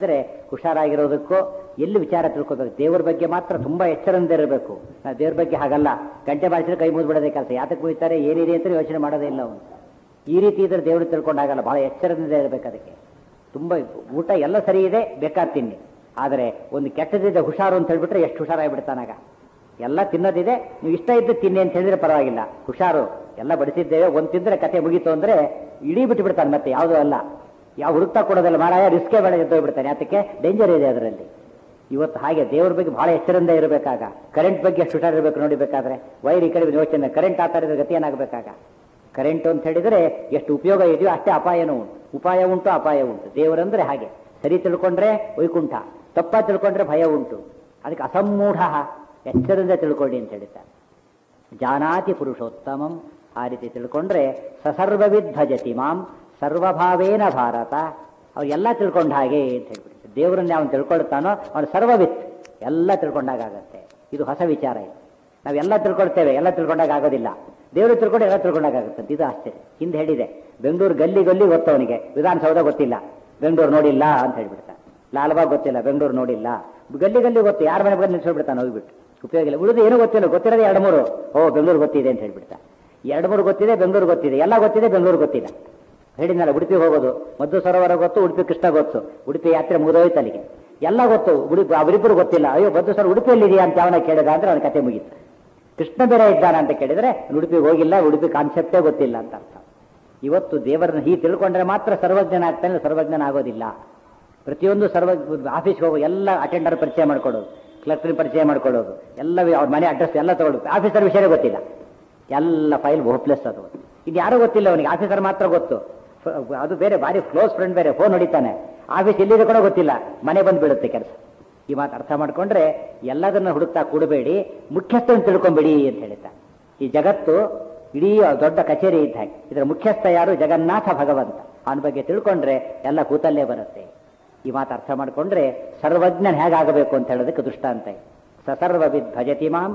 ಅಂದರೆ ಹುಷಾರಾಗಿರೋದಕ್ಕೂ ಎಲ್ಲಿ ವಿಚಾರ ತಿಳ್ಕೊಬೇಕು ದೇವ್ರ ಬಗ್ಗೆ ಮಾತ್ರ ತುಂಬಾ ಎಚ್ಚರದಿಂದ ಇರಬೇಕು ನಾವು ದೇವ್ರ ಬಗ್ಗೆ ಹಾಗಲ್ಲ ಗಂಟೆ ಬಾರಿಸಿದ್ರೆ ಕೈ ಮುಗಿದು ಬಿಡೋದೇ ಕೆಲಸ ಯಾತಕ್ಕೆ ಹೋಗ್ತಾರೆ ಏನಿದೆ ಅಂತ ಯೋಚನೆ ಮಾಡೋದೇ ಇಲ್ಲ ಅವನು ಈ ರೀತಿ ಇದ್ರೆ ದೇವ್ರು ತಿಳ್ಕೊಂಡಾಗಲ್ಲ ಬಹಳ ಎಚ್ಚರದಿಂದ ಇರಬೇಕು ಅದಕ್ಕೆ ತುಂಬ ಊಟ ಎಲ್ಲ ಸರಿ ಇದೆ ಬೇಕಾದ ತಿನ್ನಿ ಆದರೆ ಒಂದು ಕೆಟ್ಟದಿದೆ ಹುಷಾರು ಅಂತ ಹೇಳ್ಬಿಟ್ರೆ ಎಷ್ಟು ಹುಷಾರಾಗಿಬಿಡ್ತಾನಾಗ ಎಲ್ಲ ತಿನ್ನೋದಿದೆ ನೀವು ಇಷ್ಟ ಇದ್ದು ತಿನ್ನಿ ಅಂತ ಹೇಳಿದ್ರೆ ಪರವಾಗಿಲ್ಲ ಹುಷಾರು ಎಲ್ಲ ಬಡಿಸಿದ್ದೇವೆ ಒಂದು ತಿಂದ್ರೆ ಕತೆ ಮುಗೀತು ಅಂದ್ರೆ ಇಡೀ ಬಿಟ್ಟು ಬಿಡ್ತಾನೆ ಮತ್ತೆ ಯಾವುದೂ ಅಲ್ಲ ಯಾವ ಹುಡುಕ್ತಾ ಕೊಡೋದಿಲ್ಲ ಮಾರಾಯ ರಿಸ್ಕೇ ಬೇಡ ಅಂತ ಹೋಗ್ಬಿಡ್ತಾನೆ ಅದಕ್ಕೆ ಡೇಂಜರ್ ಇದೆ ಅದರಲ್ಲಿ ಇವತ್ತು ಹಾಗೆ ದೇವ್ರ ಬಗ್ಗೆ ಬಹಳ ಎಚ್ಚರಿಂದ ಇರಬೇಕಾಗ ಕರೆಂಟ್ ಬಗ್ಗೆ ಎಷ್ಟು ಹುಷಾರಿರ್ಬೇಕು ನೋಡಿಬೇಕಾದ್ರೆ ವೈರ್ ಈ ಕಡೆ ಯೋಚನೆ ಕರೆಂಟ್ ಆ ಥರದ ಗತಿ ಏನಾಗಬೇಕಾಗ ಕರೆಂಟ್ ಅಂತ ಹೇಳಿದ್ರೆ ಎಷ್ಟು ಉಪಯೋಗ ಇದೆಯೋ ಅಷ್ಟೇ ಅಪಾಯನೂ ಉಂಟು ಉಪಾಯ ಉಂಟು ಅಪಾಯ ಉಂಟು ದೇವರಂದ್ರೆ ಹಾಗೆ ಸರಿ ತಿಳ್ಕೊಂಡ್ರೆ ವೈಕುಂಠ ತಪ್ಪ ತಿಳ್ಕೊಂಡ್ರೆ ಭಯ ಉಂಟು ಅದಕ್ಕೆ ಅಸಮ್ಮೂಢ ಎಚ್ಚರಿಂದ ತಿಳ್ಕೊಳ್ಳಿ ಅಂತ ಹೇಳ್ತಾರೆ ಜಾನಾತಿ ಪುರುಷೋತ್ತಮಂ ಆ ರೀತಿ ತಿಳ್ಕೊಂಡ್ರೆ ಸಸರ್ವವಿದ್ ಭಜತಿ ಮಾಂ ಸರ್ವಭಾವೇನ ಭಾರತ ಅವ್ರು ಎಲ್ಲ ತಿಳ್ಕೊಂಡ ಹಾಗೆ ಅಂತ ಹೇಳ್ಬಿಡ್ತಾರೆ ದೇವರನ್ನ ಅವನು ತಿಳ್ಕೊಳ್ತಾನೋ ಅವನು ಸರ್ವವಿತ್ ಎಲ್ಲ ತಿಳ್ಕೊಂಡಾಗತ್ತೆ ಇದು ಹೊಸ ವಿಚಾರ ಇದು ನಾವೆಲ್ಲ ತಿಳ್ಕೊಳ್ತೇವೆ ಎಲ್ಲ ತಿಳ್ಕೊಂಡಾಗ ಆಗೋದಿಲ್ಲ ದೇವರು ತಿಳ್ಕೊಂಡು ಎಲ್ಲ ತಿಳ್ಕೊಂಡಾಗತ್ತೆ ಇದು ಆಶ್ಚರ್ಯ ಹಿಂದೆ ಹೇಳಿದೆ ಬೆಂಗಳೂರು ಗಲ್ಲಿ ಗಲ್ಲಿ ಗೊತ್ತು ಅವನಿಗೆ ವಿಧಾನಸೌಧ ಗೊತ್ತಿಲ್ಲ ಬೆಂಗಳೂರು ನೋಡಿಲ್ಲ ಅಂತ ಹೇಳ್ಬಿಡ್ತಾನೆ ಲಾಲ್ಬಾಗ್ ಗೊತ್ತಿಲ್ಲ ಬೆಂಗಳೂರು ನೋಡಿಲ್ಲ ಗಲ್ಲಿ ಗಲ್ಲಿ ಗೊತ್ತು ಯಾರ ಮನೆ ಬಂದು ನಿಲ್ಸ್ಬಿಡ್ತಾನೆ ಹೋಗ್ಬಿಟ್ಟು ಉಪಯೋಗ ಇಲ್ಲ ಉಳಿದು ಏನೂ ಗೊತ್ತಿಲ್ಲ ಗೊತ್ತಿರೋದು ಎರಡು ಮೂರು ಓ ಬೆಂಗಳೂರು ಗೊತ್ತಿದೆ ಅಂತ ಹೇಳ್ಬಿಡ್ತಾನೆ ಎರಡು ಮೂರು ಗೊತ್ತಿದೆ ಬೆಂಗಳೂರು ಗೊತ್ತಿದೆ ಎಲ್ಲ ಗೊತ್ತಿದೆ ಬೆಂಗಳೂರು ಗೊತ್ತಿಲ್ಲ ಹೇಳಿದ್ನಲ್ಲ ಉಡುಪಿ ಹೋಗೋದು ಮದ್ದು ಸರೋವರ ಗೊತ್ತು ಉಡುಪಿ ಕೃಷ್ಣ ಗೊತ್ತು ಉಡುಪಿ ಯಾತ್ರೆ ಮುಗಿದೋಯ್ತು ಅಲ್ಲಿಗೆ ಎಲ್ಲ ಗೊತ್ತು ಉಡುಪಿ ಅವರಿಬ್ಬರು ಗೊತ್ತಿಲ್ಲ ಅಯ್ಯೋ ಮದ್ದು ಸರ್ ಉಡುಪಿಯಲ್ಲಿ ಇದೆಯಾ ಅಂತ ಅವನ ಕೇಳಿದ ಅಂದ್ರೆ ಅವನ ಕತೆ ಮುಗೀತು ಕೃಷ್ಣ ಬೇರೆ ಇದ್ದಾನ ಅಂತ ಕೇಳಿದ್ರೆ ಉಡುಪಿಗೆ ಹೋಗಿಲ್ಲ ಉಡುಪಿ ಕಾನ್ಸೆಪ್ಟೇ ಗೊತ್ತಿಲ್ಲ ಅಂತ ಅರ್ಥ ಇವತ್ತು ದೇವರನ್ನ ಹೀಗೆ ತಿಳ್ಕೊಂಡ್ರೆ ಮಾತ್ರ ಸರ್ವಜ್ಞನ ಆಗ್ತಾನೆ ಸರ್ವಜ್ಞನ ಆಗೋದಿಲ್ಲ ಪ್ರತಿಯೊಂದು ಸರ್ವ ಆಫೀಸ್ಗೆ ಹೋಗೋ ಎಲ್ಲ ಅಟೆಂಡರ್ ಪರಿಚಯ ಮಾಡ್ಕೊಡೋದು ಕ್ಲರ್ಕ್ನ ಪರಿಚಯ ಮಾಡ್ಕೊಳ್ಳೋದು ಎಲ್ಲ ಅವ್ರ ಮನೆ ಅಡ್ರೆಸ್ ಎಲ್ಲ ತಗೊಳ್ಳೋದು ಆಫೀಸರ್ ವಿಷಯನೇ ಗೊತ್ತಿಲ್ಲ ಎಲ್ಲ ಫೈಲ್ ಹೋಪ್ಲೆಸ್ ಅದು ಇದು ಯಾರೂ ಗೊತ್ತಿಲ್ಲ ಅವನಿಗೆ ಆಫೀಸರ್ ಮಾತ್ರ ಗೊತ್ತು ಫ- ಅದು ಬೇರೆ ಭಾರಿ ಕ್ಲೋಸ್ ಫ್ರೆಂಡ್ ಬೇರೆ ಫೋನ್ ಹೊಡಿತಾನೆ ಆಫೀಸ್ ಎಲ್ಲಿದೆ ಕೂಡ ಗೊತ್ತಿಲ್ಲ ಮನೆ ಬಂದು ಬೀಳುತ್ತೆ ಕೆಲಸ ಈ ಮಾತು ಅರ್ಥ ಮಾಡ್ಕೊಂಡ್ರೆ ಎಲ್ಲದನ್ನ ಹುಡುಕ್ತಾ ಕೂಡಬೇಡಿ ಮುಖ್ಯಸ್ಥನ ತಿಳ್ಕೊಂಬಿಡಿ ಅಂತ ಹೇಳ್ತಾರೆ ಈ ಜಗತ್ತು ಇಡೀ ದೊಡ್ಡ ಕಚೇರಿ ಇದ್ದ ಹಾಗೆ ಇದರ ಮುಖ್ಯಸ್ಥ ಯಾರು ಜಗನ್ನಾಥ ಭಗವಂತ ಅವನ ಬಗ್ಗೆ ತಿಳ್ಕೊಂಡ್ರೆ ಎಲ್ಲ ಕೂತಲ್ಲೇ ಬರುತ್ತೆ ಈ ಮಾತು ಅರ್ಥ ಮಾಡ್ಕೊಂಡ್ರೆ ಸರ್ವಜ್ಞನ್ ಹೇಗಾಗಬೇಕು ಅಂತ ಹೇಳೋದಕ್ಕೆ ದೃಷ್ಟಾಂತ ಇದೆ. ಸಸರ್ವವಿದ್ ಭಜತಿ ಮಾಂ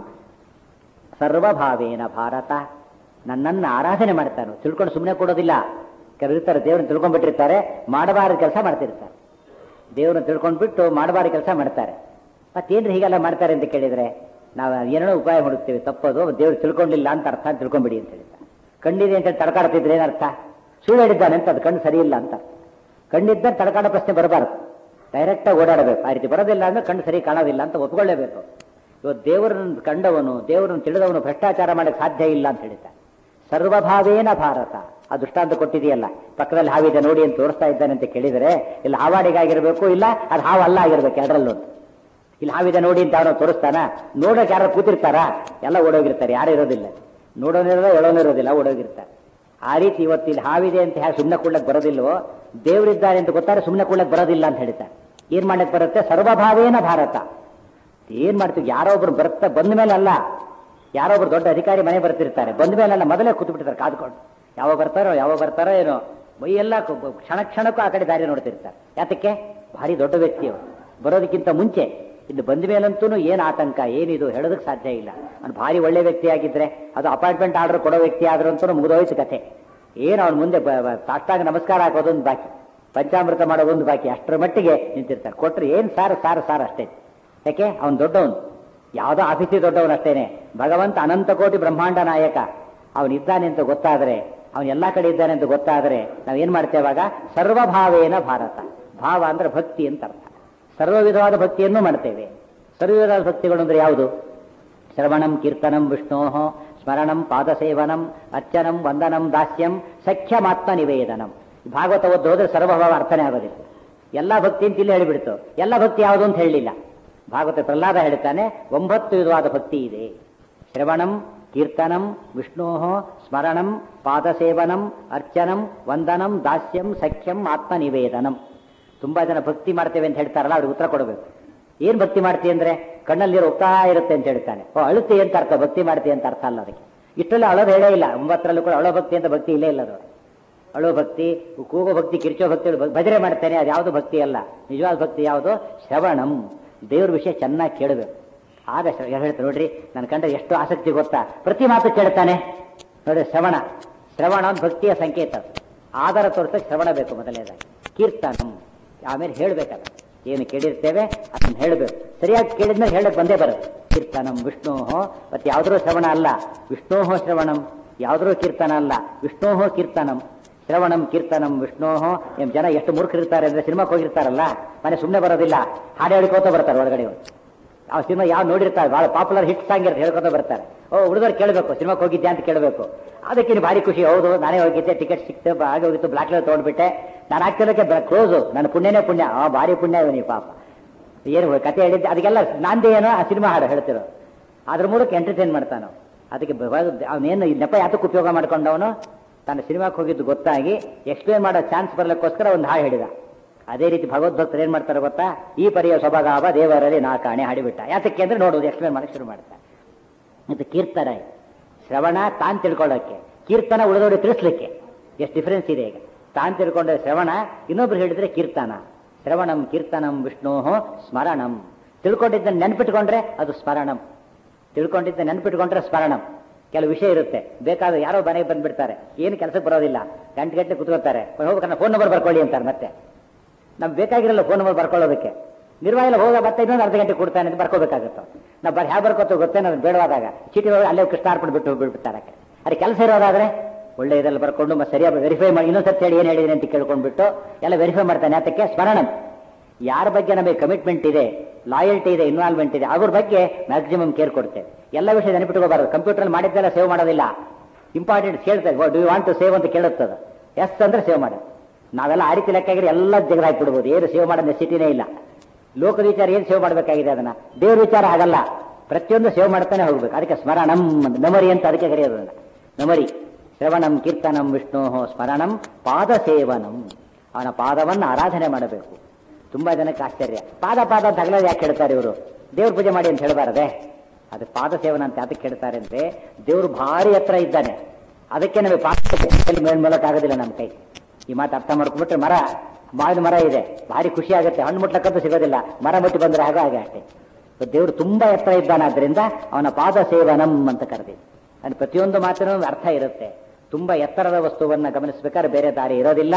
ಸರ್ವಭಾವೇನ ಭಾರತ ನನ್ನನ್ನ ಆರಾಧನೆ ಮಾಡ್ತಾನೆ ತಿಳ್ಕೊಂಡು ಸುಮ್ಮನೆ ಕೊಡೋದಿಲ್ಲ ಕೆಲವರು ಇರ್ತಾರೆ ದೇವ್ರನ್ನ ತಿಳ್ಕೊಂಡ್ಬಿಟ್ಟಿರ್ತಾರೆ ಮಾಡಬಾರದ ಕೆಲಸ ಮಾಡ್ತಿರ್ತಾರೆ ದೇವ್ರನ್ನ ತಿಳ್ಕೊಂಡ್ಬಿಟ್ಟು ಮಾಡಬಾರ ಕೆಲಸ ಮಾಡ್ತಾರೆ ಮತ್ತೇನ್ರಿ ಹೀಗೆಲ್ಲ ಮಾಡ್ತಾರೆ ಅಂತ ಕೇಳಿದ್ರೆ ನಾವು ಏನೇನೋ ಉಪಾಯ ಹುಡುಕ್ತೀವಿ ತಪ್ಪೋದು ದೇವ್ರು ತಿಳ್ಕೊಂಡಿಲ್ಲ ಅಂತ ಅರ್ಥ ಅಂತ ತಿಳ್ಕೊಂಬಿಡಿ ಅಂತ ಹೇಳ್ತಾರೆ ಕಣ್ಣಿದೆ ಅಂತ ಹೇಳಿ ತಡ್ಕಾಡ್ತಿದ್ರೆ ಏನರ್ಥ ಸುಳ್ಳು ಹೇಳಿದ್ದಾನೆ ಅಂತ ಅದು ಕಣ್ಣು ಸರಿ ಇಲ್ಲ ಅಂತ ಕಣ್ಣಿದ್ದ ತಡ್ಕಾಡೋ ಪ್ರಶ್ನೆ ಬರಬಾರದು ಡೈರೆಕ್ಟಾಗಿ ಓಡಾಡಬೇಕು ಆ ರೀತಿ ಬರೋದಿಲ್ಲ ಅಂದ್ರೆ ಕಣ್ಣು ಸರಿ ಕಾಣೋದಿಲ್ಲ ಅಂತ ಒಪ್ಕೊಳ್ಳೇಬೇಕು ಇವತ್ತು ದೇವರನ್ನು ಕಂಡವನು ದೇವರನ್ನು ತಿಳಿದವನು ಭ್ರಷ್ಟಾಚಾರ ಮಾಡಕ್ಕೆ ಸಾಧ್ಯ ಇಲ್ಲ ಅಂತ ಹೇಳ್ತಾರೆ ಸರ್ವಭಾವೇನ ಭಾರತ ಆ ದೃಷ್ಟಾಂತ ಕೊಟ್ಟಿದೆಯಲ್ಲ ಪಕ್ಕದಲ್ಲಿ ಹಾವಿದೆ ನೋಡಿ ಅಂತ ತೋರಿಸ್ತಾ ಇದ್ದಾನೆ ಅಂತ ಕೇಳಿದರೆ ಇಲ್ಲಿ ಹಾವಾಡಿಗಾಗಿರ್ಬೇಕು ಇಲ್ಲ ಅದು ಹಾವು ಅಲ್ಲ ಆಗಿರ್ಬೇಕು ಎರಡರಲ್ಲೂ ಇಲ್ಲಿ ಹಾವಿದೆ ನೋಡಿ ಅಂತ ಅವನು ತೋರಿಸ್ತಾನ ನೋಡೋಕೆ ಯಾರು ಕೂತಿರ್ತಾರ ಎಲ್ಲ ಓಡೋಗಿರ್ತಾರೆ ಯಾರು ಇರೋದಿಲ್ಲ ನೋಡೋನಿರೋದು ಹೇಳೋನಿರೋದಿಲ್ಲ ಓಡೋಗಿರ್ತಾರೆ ಆ ರೀತಿ ಇವತ್ತು ಇಲ್ಲಿ ಹಾವಿದೆ ಅಂತ ಹೇಳಿ ಸುಮ್ಮನೆ ಕೊಡ್ಲಕ್ ಬರೋದಿಲ್ವೋ ದೇವರಿದ್ದಾರೆ ಅಂತ ಗೊತ್ತಾರೆ ಸುಮ್ಮನೆ ಕೊಡ್ಲಕ್ ಬರೋದಿಲ್ಲ ಅಂತ ಹೇಳ್ತಾರೆ ಏನ್ ಮಾಡಕ್ ಬರುತ್ತೆ ಸರ್ವಭಾವೇನ ಭಾರತ ಏನ್ ಮಾಡ್ತೀವಿ ಯಾರೋ ಒಬ್ರು ಬರ್ತಾ ಬಂದ ಮೇಲೆ ಅಲ್ಲ ಯಾರೋ ಒಬ್ರು ದೊಡ್ಡ ಅಧಿಕಾರಿ ಮನೆ ಬರ್ತಿರ್ತಾರೆ ಬಂದ ಮೇಲೆ ಅಲ್ಲ ಮೊದಲೇ ಕೂತು ಬಿಟ್ಟಿರ್ತಾರೆ ಕಾದ್ಕೊಂಡು ಯಾವ ಬರ್ತಾರೋ ಯಾವ ಬರ್ತಾರೋ ಏನೋ ಮೈ ಎಲ್ಲ ಕು- ಕ್ಷಣ ಕ್ಷಣಕ್ಕೂ ಆ ಕಡೆ ದಾರಿ ನೋಡ್ತಿರ್ತಾರೆ ಯಾತಕ್ಕೆ ಭಾರಿ ದೊಡ್ಡ ವ್ಯಕ್ತಿ ಅವರು ಬರೋದಕ್ಕಿಂತ ಮುಂಚೆ ಇನ್ನು ಬಂದ ಮೇಲಂತೂ ಏನು ಆತಂಕ ಏನಿದು ಹೇಳೋದಕ್ಕೆ ಸಾಧ್ಯ ಇಲ್ಲ ಅವ್ನು ಭಾರಿ ಒಳ್ಳೆ ವ್ಯಕ್ತಿ ಆಗಿದ್ರೆ ಅದು ಅಪಾಯಿಂಟ್ಮೆಂಟ್ ಆರ್ಡರ್ ಕೊಡೋ ವ್ಯಕ್ತಿ ಆದ್ರೂ ಅಂತೂ ಮುಗಿದೋಯ್ತು ಕಥೆ ಏನು ಅವ್ನ ಮುಂದೆ ಬ- ಬ- ಸಾಷ್ಟಾಂಗ ನಮಸ್ಕಾರ ಹಾಕೋದೊಂದು ಬಾಕಿ ಪಂಚಾಮೃತ ಮಾಡೋದೊಂದು ಬಾಕಿ ಅಷ್ಟರ ಮಟ್ಟಿಗೆ ನಿಂತಿರ್ತಾರೆ ಕೊಟ್ರೆ ಏನ್ ಸಾರ್ ಸಾರ್ ಸಾರ್ ಅಷ್ಟೇ ಯಾಕೆ ಅವನು ದೊಡ್ಡವನು ಯಾವುದೋ ಆಫೀಸಿ ದೊಡ್ಡವನು ಅಷ್ಟೇನೆ ಭಗವಂತ ಅನಂತ ಕೋಟಿ ಬ್ರಹ್ಮಾಂಡ ನಾಯಕ ಅವನಿದ್ದಾನೆ ಅಂತ ಗೊತ್ತಾದ್ರೆ ಅವನು ಎಲ್ಲಾ ಕಡೆ ಇದ್ದಾನೆ ಅಂತ ಗೊತ್ತಾದ್ರೆ ನಾವ್ ಏನ್ ಮಾಡ್ತೇವಾಗ ಸರ್ವಭಾವೇನ ಭಾರತ ಭಾವ ಅಂದ್ರೆ ಭಕ್ತಿ ಅಂತ ಅರ್ಥ ಸರ್ವ ವಿಧವಾದ ಭಕ್ತಿಯನ್ನು ಮಾಡ್ತೇವೆ ಸರ್ವ ವಿಧವಾದ ಭಕ್ತಿಗಳು ಅಂದ್ರೆ ಯಾವುದು ಶ್ರವಣಂ ಕೀರ್ತನಂ ವಿಷ್ಣೋ ಸ್ಮರಣಂ ಪಾದಸೇವನಂ ಅರ್ಚನಂ ವಂದನಂ ದಾಸ್ಯಂ ಸಖ್ಯಮಾತ್ಮ ನಿವೇದನಂ ಭಾಗವತ ಓದ್ದು ಹೋದ್ರೆ ಸರ್ವಭಾವ ಅರ್ಥನೇ ಆಗೋದಿಲ್ಲ ಎಲ್ಲ ಭಕ್ತಿ ಅಂತ ಇಲ್ಲಿ ಹೇಳಿಬಿಡ್ತು ಎಲ್ಲ ಭಕ್ತಿ ಯಾವುದು ಅಂತ ಹೇಳಲಿಲ್ಲ ಭಾಗವತ ಪ್ರಹ್ಲಾದ ಹೇಳ್ತಾನೆ ಒಂಬತ್ತು ವಿಧವಾದ ಭಕ್ತಿ ಇದೆ ಶ್ರವಣಂ ಕೀರ್ತನಂ ವಿಷ್ಣೋ ಸ್ಮರಣಂ ಪಾದಸೇವನಂ ಅರ್ಚನಂ ವಂದನಂ ದಾಸ್ಯಂ ಸಖ್ಯಂ ಆತ್ಮ ನಿವೇದನಂ ತುಂಬಾ ಜನ ಭಕ್ತಿ ಮಾಡ್ತೇವೆ ಅಂತ ಹೇಳ್ತಾರಲ್ಲ ಅವ್ರಿಗೆ ಉತ್ತರ ಕೊಡಬೇಕು ಏನ್ ಭಕ್ತಿ ಮಾಡ್ತಿ ಅಂದ್ರೆ ಕಣ್ಣಲ್ಲಿ ನೀರು ಹೋಗ್ತಾ ಇರುತ್ತೆ ಅಂತ ಹೇಳ್ತಾನೆ ಓ ಅಳುತ್ತೆ ಅಂತ ಅರ್ಥ ಭಕ್ತಿ ಮಾಡ್ತಿ ಅಂತ ಅರ್ಥ ಅಲ್ಲ ಅದಕ್ಕೆ ಇಷ್ಟರಲ್ಲಿ ಅಳೋದು ಹೇಳೇ ಇಲ್ಲ ಒಂಬತ್ತರಲ್ಲೂ ಕೂಡ ಅಳೋ ಭಕ್ತಿ ಅಂತ ಭಕ್ತಿ ಇಲ್ಲೇ ಇಲ್ಲ ಅದು ಅಳೋ ಭಕ್ತಿ ಕೂಗೋ ಭಕ್ತಿ ಕಿರ್ಚೋ ಭಕ್ತಿ ಭಜನೆ ಮಾಡ್ತೇನೆ ಅದು ಯಾವುದು ಭಕ್ತಿ ಅಲ್ಲ ನಿಜವಾದ ಭಕ್ತಿ ಯಾವುದು ಶ್ರವಣಂ ದೇವ್ರ ವಿಷಯ ಚೆನ್ನಾಗಿ ಕೇಳಬೇಕು ಆಗ ಶ್ರ- ಹೇಳ್ತಾರೆ ನೋಡ್ರಿ ನನ್ನ ಕಂಡ್ರೆ ಎಷ್ಟು ಆಸಕ್ತಿ ಗೊತ್ತಾ ಪ್ರತಿ ಮಾತು ಕೇಳ್ತಾನೆ ನೋಡಿ ಶ್ರವಣ ಶ್ರವಣ ಒಂದು ಭಕ್ತಿಯ ಸಂಕೇತ ಅದು. ಆಧಾರ ತೋರಿಸಕ್ಕೆ ಶ್ರವಣ ಬೇಕು ಮೊದಲನೇದಾಗಿ ಕೀರ್ತನಂ ಆಮೇಲೆ ಹೇಳ್ಬೇಕಲ್ಲ ಏನು ಕೇಳಿರ್ತೇವೆ ಅದನ್ನ ಹೇಳಬೇಕು ಸರಿಯಾಗಿ ಕೇಳಿದ್ಮೇಲೆ ಹೇಳಕ್ ಬಂದೇ ಬರುತ್ತೆ ಕೀರ್ತನಂ ವಿಷ್ಣೋಹೋ ಮತ್ತೆ ಯಾವ್ದ್ರೂ ಶ್ರವಣ ಅಲ್ಲ ವಿಷ್ಣೋಹೋ ಶ್ರವಣಂ ಯಾವ್ದ್ರೂ ಕೀರ್ತನ ಅಲ್ಲ ವಿಷ್ಣೋಹೋ ಕೀರ್ತನಂ ಶ್ರವಣಂ ಕೀರ್ತನಂ ವಿಷ್ಣೋಹೋ ಎಂ ಜನ ಎಷ್ಟು ಮೂರ್ಖರಿರ್ತಾರೆ ಅಂದ್ರೆ ಸಿನಿಮಾಕ್ಕೆ ಹೋಗಿರ್ತಾರಲ್ಲ ಮನೆ ಸುಮ್ಮನೆ ಬರೋದಿಲ್ಲ ಹಾಡು ಹೇಳ್ಕೋತ ಬರ್ತಾರೆ ಒಳಗಡೆ ಅವ್ರು. ಆ ಸಿನಿಮಾ ಯಾವ ನೋಡಿರ್ತಾರೆ ಬಹಳ ಪಾಪ್ಯುಲರ್ ಹಿಟ್ ಸಾಂಗ್ ಇರುತ್ತೆ ಹೇಳ್ಕೊತ ಬರ್ತಾರೆ ಓ ಹುಡುಗರು ಕೇಳಬೇಕು ಸಿನಿಮಾಕ್ಕೆ ಹೋಗಿದ್ದೆ ಅಂತ ಕೇಳಬೇಕು ಅದಕ್ಕೆ ನೀನು ಭಾರಿ ಖುಷಿ ಹೌದು ನಾನೇ ಹೋಗಿದ್ದೆ ಟಿಕೆಟ್ ಸಿಕ್ತು ಬ- ಹಾಗೆ ಹೋಗಿತ್ತು ಬ್ಲಾಕ್ ಲೆವೆಲ್ ತೊಗೊಂಡ್ಬಿಟ್ಟೆ ನಾನು ಆಗ್ತಿರೋಕ್ಕೆ ಕ್ಲೋಸು ನನ್ನ ಪುಣ್ಯನೇ ಪುಣ್ಯ ಆ ಭಾರಿ ಪುಣ್ಯ ಇವನಿ ಪಾಪ ಏನು ಕತೆ ಹೇಳಿದ್ದೆ ಅದಕ್ಕೆಲ್ಲ ನಾಂದೇ ಏನೋ ಆ ಸಿನಿಮಾ ಹಾಡು ಹೇಳ್ತಿರೋ ಅದ್ರ ಮೂಲಕ ಎಂಟರ್ಟೈನ್ ಮಾಡ್ತಾನೋ ಅದಕ್ಕೆ ಅವನೇನು ಈ ನೆಪ ಯಾತಕ್ಕೆ ಉಪಯೋಗ ಮಾಡ್ಕೊಂಡವನು ತನ್ನ ಸಿನಿಮಾಕ್ಕೆ ಹೋಗಿದ್ದು ಗೊತ್ತಾಗಿ ಎಕ್ಸ್ಪ್ಲೇನ್ ಮಾಡೋ ಚಾನ್ಸ್ ಬರಲಿಕ್ಕೋಸ್ಕರ ಒಂದು ಹಾಡು ಹೇಳಿದ ಅದೇ ರೀತಿ ಭಗವದ್ಭಕ್ತರು ಏನ್ ಮಾಡ್ತಾರೆ ಗೊತ್ತಾ ಈ ಪರಿಯ ಸೊಬಗಾವ ದೇವರಲ್ಲಿ ನಾ ಕಾಣೆ ಹಾಡಿಬಿಟ್ಟ ಯಾತಕ್ಕೆ ಅಂದ್ರೆ ನೋಡುವುದು ಎಕ್ಸ್ಪ್ಲೇನ್ ಮಾಡಕ್ಕೆ ಶುರು ಮಾಡ್ತಾರೆ ಇದು ಕೀರ್ತನ ಇದು. ಶ್ರವಣ ತಾನ್ ತಿಳ್ಕೊಳ್ಳೋಕೆ ಕೀರ್ತನ ಉಳಿದವರು ತಿಳಿಸ್ಲಿಕ್ಕೆ ಎಷ್ಟು ಡಿಫರೆನ್ಸ್ ಇದೆ ಈಗ ತಾನ್ ತಿಳ್ಕೊಂಡ್ರೆ ಶ್ರವಣ ಇನ್ನೊಬ್ರು ಹೇಳಿದ್ರೆ ಕೀರ್ತನ ಶ್ರವಣಂ ಕೀರ್ತನಂ ವಿಷ್ಣೋಹೋ ಸ್ಮರಣಂ ತಿಳ್ಕೊಂಡಿದ್ದನ್ನು ನೆನ್ಪಿಟ್ಕೊಂಡ್ರೆ ಅದು ಸ್ಮರಣಂ ತಿಳ್ಕೊಂಡಿದ್ದ ನೆನ್ಪಿಟ್ಕೊಂಡ್ರೆ ಸ್ಮರಣಂ ಕೆಲವು ವಿಷಯ ಇರುತ್ತೆ ಬೇಕಾದ್ರೆ ಯಾರೋ ಮನೆಗೆ ಬಂದ್ಬಿಡ್ತಾರೆ ಏನು ಕೆಲಸಕ್ಕೆ ಬರೋದಿಲ್ಲ ಗಂಟೆ ಗಂಟೆ ಕುತ್ಕೋತಾರೆ ಹೋಗ್ಬೇಕನ್ನ ಫೋನ್ ನಂಬರ್ ಬರ್ಕೊಳ್ಳಿ ಅಂತಾರೆ ಮತ್ತೆ ನಮ್ಗೆ ಬೇಕಾಗಿರಲ್ಲ ಫೋನ್ ನಂಬರ್ ಬರ್ಕೊಳ್ಳೋದಕ್ಕೆ ನಿರ್ವಾಯಿಲ್ಲ ಹೋಗ ಮತ್ತೆ ಇನ್ನೊಂದು ಅರ್ಧ ಗಂಟೆ ಕೊಡ್ತಾನೆ ಅಂತ ಬರ್ಕೋಬೇಕಾಗುತ್ತೆ ನಾವು ಬರ್ ಹ್ಯಾ ಬರ್ಕೋತ ಗೊತ್ತೇ ನನಗೆ ಬೇಡವಾದಾಗ ಚೀಟಿ ಒಳಗೆ ಅಲ್ಲೇ ಕೃಷ್ಣಾರ್ಪಣೆ ಬಿಟ್ಟು ಬಿಟ್ಬಿಡ್ತಾರೆ ಅದೇ ಕೆಲಸ ಇರೋದಾದ್ರೆ ಒಳ್ಳೆ ಇದೆಲ್ಲ ಬರ್ಕೊಂಡು ಮತ್ತೆ ಸರಿಯಾಗಿ ವೆರಿಫೈ ಮಾಡಿ ಇನ್ನೊಂದ್ಸತಿ ಹೇಳಿ ಏನು ಹೇಳಿದ್ದೀನಿ ಅಂತ ಕೇಳ್ಕೊಂಡ್ಬಿಟ್ಟು ಎಲ್ಲ ವೆರಿಫೈ ಮಾಡ್ತಾನೆ ಅದಕ್ಕೆ ಸ್ಮರಣಂ ಯಾರ ಬಗ್ಗೆ ನಮಗೆ ಕಮಿಟ್ಮೆಂಟ್ ಇದೆ ಲಾಯಲ್ಟಿ ಇದೆ ಇನ್ವಾಲ್ವ್ಮೆಂಟ್ ಇದೆ ಅವ್ರ ಬಗ್ಗೆ ಮ್ಯಾಕ್ಸಿಮಮ್ ಕೇರ್ ಕೊಡ್ತೇವೆ ಎಲ್ಲ ವಿಷಯ ನೆನಪಿಟ್ಕೋಬಾರದು ಕಂಪ್ಯೂಟರ್ ಮಾಡಿದ್ದೆಲ್ಲ ಸೇವ್ ಮಾಡೋದಿಲ್ಲ ಇಂಪಾರ್ಟೆಂಟ್ ಕೇಳ್ತೇವೆ do you want to save ಅಂತ ಕೇಳುತ್ತದೆ ಎಸ್ ಅಂದ್ರೆ ಸೇವ್ ಮಾಡೋದು ನಾವೆಲ್ಲ ಆ ರೀತಿ ಲೆಕ್ಕ ಆಗಿದ್ರೆ ಎಲ್ಲ ಜಗದ ಹಾಕ್ಬಿಡ್ಬೋದು ಏನು ಸೇವ್ ಮಾಡೋ ನೆಸಿಟಿನೇ ಇಲ್ಲ ಲೋಕದ ವಿಚಾರ ಏನು ಸೇವ್ ಮಾಡಬೇಕಾಗಿದೆ ಅದನ್ನ ದೇವ್ರ ವಿಚಾರ ಆಗಲ್ಲ ಪ್ರತಿಯೊಂದು ಸೇವ್ ಮಾಡ್ತಾನೆ ಹೋಗ್ಬೇಕು ಅದಕ್ಕೆ ಸ್ಮರಣಂ ಮೆಮರಿ ಅಂತ ಅದಕ್ಕೆ ಕರೆಯೋದು ಅದನ್ನ ಮೆಮರಿ ಶ್ರವಣಂ ಕೀರ್ತನಂ ವಿಷ್ಣು ಸ್ಮರಣಂ ಪಾದ ಸೇವನಂ ಅವನ ಪಾದವನ್ನು ಆರಾಧನೆ ಮಾಡಬೇಕು ತುಂಬಾ ಜನಕ್ಕೆ ಆಶ್ಚರ್ಯ ಪಾದ ಪಾದ ಅಂತ ಹಗಲಲ್ಲಿ ಯಾಕೆ ಹೇಳ್ತಾರೆ ಇವರು ದೇವ್ರ ಪೂಜೆ ಮಾಡಿ ಅಂತ ಹೇಳಬಾರದೆ ಅದು ಪಾದ ಸೇವನ ಅಂತ ಯಾತಕ್ಕೆ ಹೇಳ್ತಾರೆ ಅಂದ್ರೆ ದೇವ್ರು ಭಾರಿ ಹತ್ರ ಇದ್ದಾನೆ ಅದಕ್ಕೆ ನಮಗೆ ಪಾದ ಮೇಲ್ಮೂಲಕ ಆಗೋದಿಲ್ಲ ನಮ್ಮ ಕೈ ಈ ಮಾತು ಅರ್ಥ ಮಾಡ್ಕೊಂಡ್ಬಿಟ್ರೆ ಮರ ಮಾವಿನ ಮರ ಇದೆ ಭಾರಿ ಖುಷಿ ಆಗುತ್ತೆ ಹಣ್ಣು ಮುಟ್ಲಕ್ಕಂತೂ ಸಿಗೋದಿಲ್ಲ ಮರ ಮುಟ್ಟಿ ಬಂದ್ರೆ ಹಾಗೆ ಹಾಗೆ ಅಷ್ಟೇ ದೇವರು ತುಂಬಾ ಎತ್ತರ ಇದ್ದಾನಾದ್ರಿಂದ ಅವನ ಪಾದ ಸೇವನಂ ಅಂತ ಕರೆದಿದ್ದು ಅದು ಪ್ರತಿಯೊಂದು ಮಾತಿನ ಅರ್ಥ ಇರುತ್ತೆ ತುಂಬಾ ಎತ್ತರದ ವಸ್ತುವನ್ನ ಗಮನಿಸಬೇಕಾದ್ರೆ ಬೇರೆ ದಾರಿ ಇರೋದಿಲ್ಲ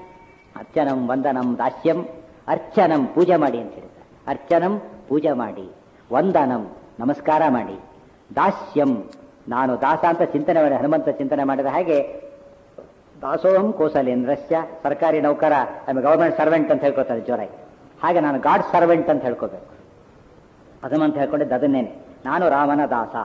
ಅರ್ಚನಂ ವಂದನಂ ದಾಸ್ಯಂ ಅರ್ಚನಂ ಪೂಜೆ ಮಾಡಿ ಅಂತ ಹೇಳ್ತಾರೆ ಅರ್ಚನಂ ಪೂಜೆ ಮಾಡಿ ವಂದನಂ ನಮಸ್ಕಾರ ಮಾಡಿ ದಾಸ್ಯಂ ನಾನು ದಾಸ ಅಂತ ಚಿಂತನೆ ಮಾಡಿ ಹನುಮಂತ ಚಿಂತನೆ ಮಾಡಿದ ಹಾಗೆ ದಾಸೋಹಂ ಕೋಸಲೇಂದ್ರಸ್ಯ ಸರ್ಕಾರಿ ನೌಕರ ಐ ಗವರ್ಮೆಂಟ್ ಸರ್ವೆಂಟ್ ಅಂತ ಹೇಳ್ಕೊತಾರೆ ಜೋರಾಗಿ ಹಾಗೆ ನಾನು ಗಾಡ್ ಸರ್ವೆಂಟ್ ಅಂತ ಹೇಳ್ಕೋಬೇಕು ಹನುಮಂತ ಹೇಳ್ಕೊಂಡಿದ್ದು ಅದನ್ನೇನೆ ನಾನು ರಾಮನ ದಾಸ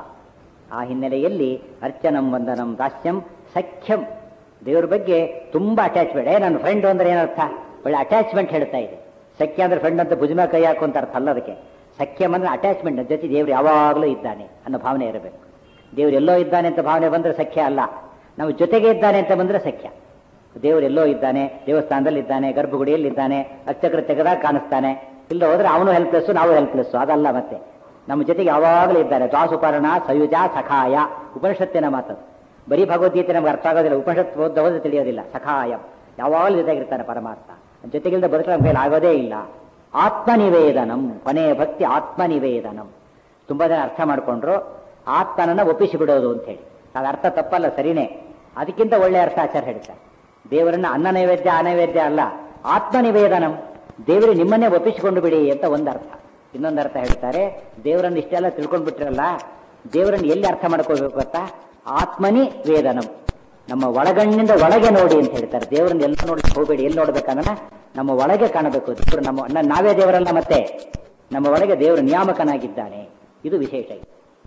ಆ ಹಿನ್ನೆಲೆಯಲ್ಲಿ ಅರ್ಚನಂ ವಂದನಂ ದಾಸ್ಯಂ ಸಖ್ಯಂ ದೇವ್ರ ಬಗ್ಗೆ ತುಂಬಾ ಅಟ್ಯಾಚ್ಮೆಂಟ್ ಏ ನನ್ನ ಫ್ರೆಂಡ್ ಅಂದ್ರೆ ಏನರ್ಥ ಒಳ್ಳೆ ಅಟ್ಯಾಚ್ಮೆಂಟ್ ಹೇಳ್ತಾ ಇದೆ ಸಖ್ಯ ಅಂದ್ರೆ ಫ್ರೆಂಡ್ ಅಂತ ಭುಜಮ ಕೈ ಹಾಕು ಅಂತ ಅರ್ಥ ಅಲ್ಲ ಅದಕ್ಕೆ ಸಖ್ಯಂ ಅಂದ್ರೆ ಅಟ್ಯಾಚ್ಮೆಂಟ್ ಜೊತೆ ದೇವ್ರು ಯಾವಾಗಲೂ ಇದ್ದಾನೆ ಅನ್ನೋ ಭಾವನೆ ಇರಬೇಕು ದೇವ್ರು ಎಲ್ಲೋ ಇದ್ದಾನೆ ಅಂತ ಭಾವನೆ ಬಂದ್ರೆ ಸಖ್ಯ ಅಲ್ಲ ನಾವು ಜೊತೆಗೆ ಇದ್ದಾನೆ ಅಂತ ಬಂದ್ರೆ ಸಖ್ಯ ದೇವ್ರು ಎಲ್ಲೋ ಇದ್ದಾನೆ ದೇವಸ್ಥಾನದಲ್ಲಿ ಇದ್ದಾನೆ ಗರ್ಭಗುಡಿಯಲ್ಲಿ ಇದ್ದಾನೆ ಅಚ್ಚಕ್ರ ತೆಗೆದಾಗ ಕಾಣಿಸ್ತಾನೆ ಇಲ್ಲ ಹೋದ್ರೆ ಅವನು ಹೆಲ್ಪ್ಲೆಸ್ ನಾವು ಹೆಲ್ಪ್ಲೆಸ್ ಅದಲ್ಲ ಮತ್ತೆ ನಮ್ಮ ಜೊತೆಗೆ ಯಾವಾಗಲೂ ಇದ್ದಾರೆ ದ್ವಾಸುಪರ್ಣ ಸಯುಜ ಸಖಾಯ ಉಪನಿಷತ್ತಿನ ಮಾತು ಬರೀ ಭಗವದ್ಗೀತೆ ನಮ್ಗೆ ಅರ್ಥ ಆಗೋದಿಲ್ಲ ಉಪನಿಷತ್ ಓದ ಓದಿ ತಿಳಿಯೋದಿಲ್ಲ ಸಖಾಯ ಯಾವಾಗಲೂ ಜೊತೆಗಿರ್ತಾನೆ ಪರಮಾತ್ಮ ಜೊತೆಗಿಲ್ಲದೆ ಬದುಕಲು ನಮ್ಮ ಕೈಲಿ ಆಗೋದೇ ಇಲ್ಲ ಆತ್ಮನಿವೇದನಂ ಕೊನೆಯ ಭಕ್ತಿ ಆತ್ಮನಿವೇದನಂ ತುಂಬಾ ಜನ ಅರ್ಥ ಮಾಡ್ಕೊಂಡ್ರು ಆತ್ಮನನ್ನ ಒಪ್ಪಿಸಿ ಬಿಡೋದು ಅಂತ ಹೇಳಿ ಅದು ಅರ್ಥ ತಪ್ಪಲ್ಲ ಸರಿನೇ ಅದಕ್ಕಿಂತ ಒಳ್ಳೆ ಅರ್ಥ ಆಚಾರ ಹೇಳ್ತಾರೆ ದೇವರನ್ನ ಅನ್ನ ನೈವೇದ್ಯ ಅನೈವೇದ್ಯ ಅಲ್ಲ ಆತ್ಮನಿವೇದನಂ ದೇವರಿಗೆ ನಿಮ್ಮನ್ನೇ ಒಪ್ಪಿಸಿಕೊಂಡು ಬಿಡಿ ಅಂತ ಒಂದು ಅರ್ಥ ಇನ್ನೊಂದು ಅರ್ಥ ಹೇಳ್ತಾರೆ ದೇವರನ್ನು ಇಷ್ಟೆಲ್ಲ ತಿಳ್ಕೊಂಡು ಬಿಟ್ಟಿರಲ್ಲ ದೇವರನ್ನು ಎಲ್ಲಿ ಅರ್ಥ ಮಾಡ್ಕೋಬೇಕು ಗೊತ್ತಾ ಆತ್ಮನಿ ವೇದನಂ ನಮ್ಮ ಒಳಗಣ್ಣಿಂದ ಒಳಗೆ ನೋಡಿ ಅಂತ ಹೇಳ್ತಾರೆ ದೇವರನ್ನ ಎಲ್ಲ ನೋಡಿ ಹೋಗಬೇಡಿ ಎಲ್ಲಿ ನೋಡ್ಬೇಕಂದ್ರೆ ನಮ್ಮ ಒಳಗೆ ಕಾಣಬೇಕು ದೇವರು ನಮ್ಮ ನ- ನಾವೇ ದೇವರಲ್ಲ ಮತ್ತೆ ನಮ್ಮ ಒಳಗೆ ದೇವರು ನಿಯಾಮಕನಾಗಿದ್ದಾನೆ ಇದು ವಿಶೇಷ ಇದು.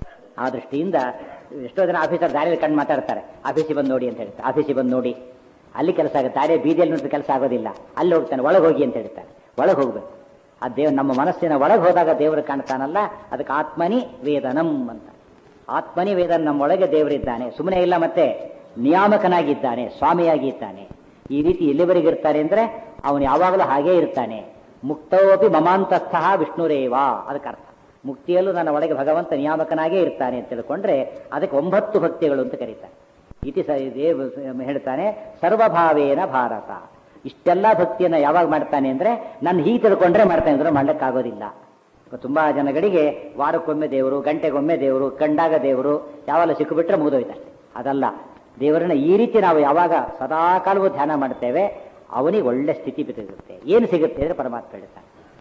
ಆ ದೃಷ್ಟಿಯಿಂದ ಎಷ್ಟೋ ಜನ ಆಫೀಸರ್ ದಾರಿಯಲ್ಲಿ ಕಣ್ಣು ಮಾತಾಡ್ತಾರೆ ಆಫೀಸಿಗೆ ಬಂದು ನೋಡಿ ಅಂತ ಹೇಳ್ತಾರೆ ಆಫೀಸಿಗೆ ಬಂದು ನೋಡಿ ಅಲ್ಲಿ ಕೆಲಸ ಆಗುತ್ತೆ ದಾರಿ ಬೀದಿಯಲ್ಲಿ ನೋಡಿದ್ರೆ ಕೆಲಸ ಆಗೋದಿಲ್ಲ ಅಲ್ಲಿ ಹೋಗ್ತಾನೆ ಒಳಗೆ ಹೋಗಿ ಅಂತ ಹೇಳ್ತಾರೆ ಒಳಗೆ ಹೋಗ್ಬೇಕು ಆ ದೇವ್ ನಮ್ಮ ಮನಸ್ಸಿನ ಒಳಗೆ ಹೋದಾಗ ದೇವರು ಕಾಣ್ತಾನಲ್ಲ ಅದಕ್ಕೆ ಆತ್ಮನಿ ವೇದನಂ ಅಂತ ಆತ್ಮನಿ ವೇದನ ನಮ್ಮೊಳಗೆ ದೇವರಿದ್ದಾನೆ ಸುಮ್ಮನೆ ಇಲ್ಲ ಮತ್ತೆ ನಿಯಾಮಕನಾಗಿದ್ದಾನೆ ಸ್ವಾಮಿಯಾಗಿ ಇದ್ದಾನೆ ಈ ರೀತಿ ಎಲ್ಲಿವರೆಗೆ ಇರ್ತಾರೆ ಅಂದ್ರೆ ಅವನು ಯಾವಾಗಲೂ ಹಾಗೇ ಇರ್ತಾನೆ ಮುಕ್ತೋಪಿ ಮಮಾಂತಸ್ಥ ವಿಷ್ಣುರೇವ ಅದಕ್ಕೆ ಅರ್ಥ ಮುಕ್ತಿಯಲ್ಲೂ ನನ್ನ ಒಳಗೆ ಭಗವಂತ ನಿಯಾಮಕನಾಗೇ ಇರ್ತಾನೆ ಅಂತ ತಿಳ್ಕೊಂಡ್ರೆ ಅದಕ್ಕೆ ಒಂಬತ್ತು ಭಕ್ತಿಗಳು ಅಂತ ಕರೀತಾರೆ ಇತಿ ಸ ದೇವ್ ಹೇಳ್ತಾನೆ ಸರ್ವಭಾವೇನ ಭಾರತ ಇಷ್ಟೆಲ್ಲ ಭಕ್ತಿಯನ್ನ ಯಾವಾಗ ಮಾಡ್ತಾನೆ ಅಂದ್ರೆ ನಾನು ಹೀಗೆ ತಿಳ್ಕೊಂಡ್ರೆ ಮಾಡ್ತಾನೆ ಅಂದ್ರೆ ಮಾಡ್ಲಿಕ್ಕಾಗೋದಿಲ್ಲ ತುಂಬಾ ಜನಗಳಿಗೆ ವಾರಕ್ಕೊಮ್ಮೆ ದೇವರು ಗಂಟೆಗೊಮ್ಮೆ ದೇವರು ಕಂಡಾಗ ದೇವರು ಯಾವಾಗ ಸಿಕ್ಕಿಬಿಟ್ರೆ ಮುಗಿದೋಯ್ತಷ್ಟೆ ಅದಲ್ಲ ದೇವರನ್ನ ಈ ರೀತಿ ನಾವು ಯಾವಾಗ ಸದಾ ಕಾಲವೂ ಧ್ಯಾನ ಮಾಡ್ತೇವೆ ಅವನಿಗೆ ಒಳ್ಳೆ ಸ್ಥಿತಿ ಸಿಗುತ್ತೆ ಏನು ಸಿಗುತ್ತೆ ಅಂದ್ರೆ ಪರಮಾತ್ಮ ಹೇಳ್ತಾನೆ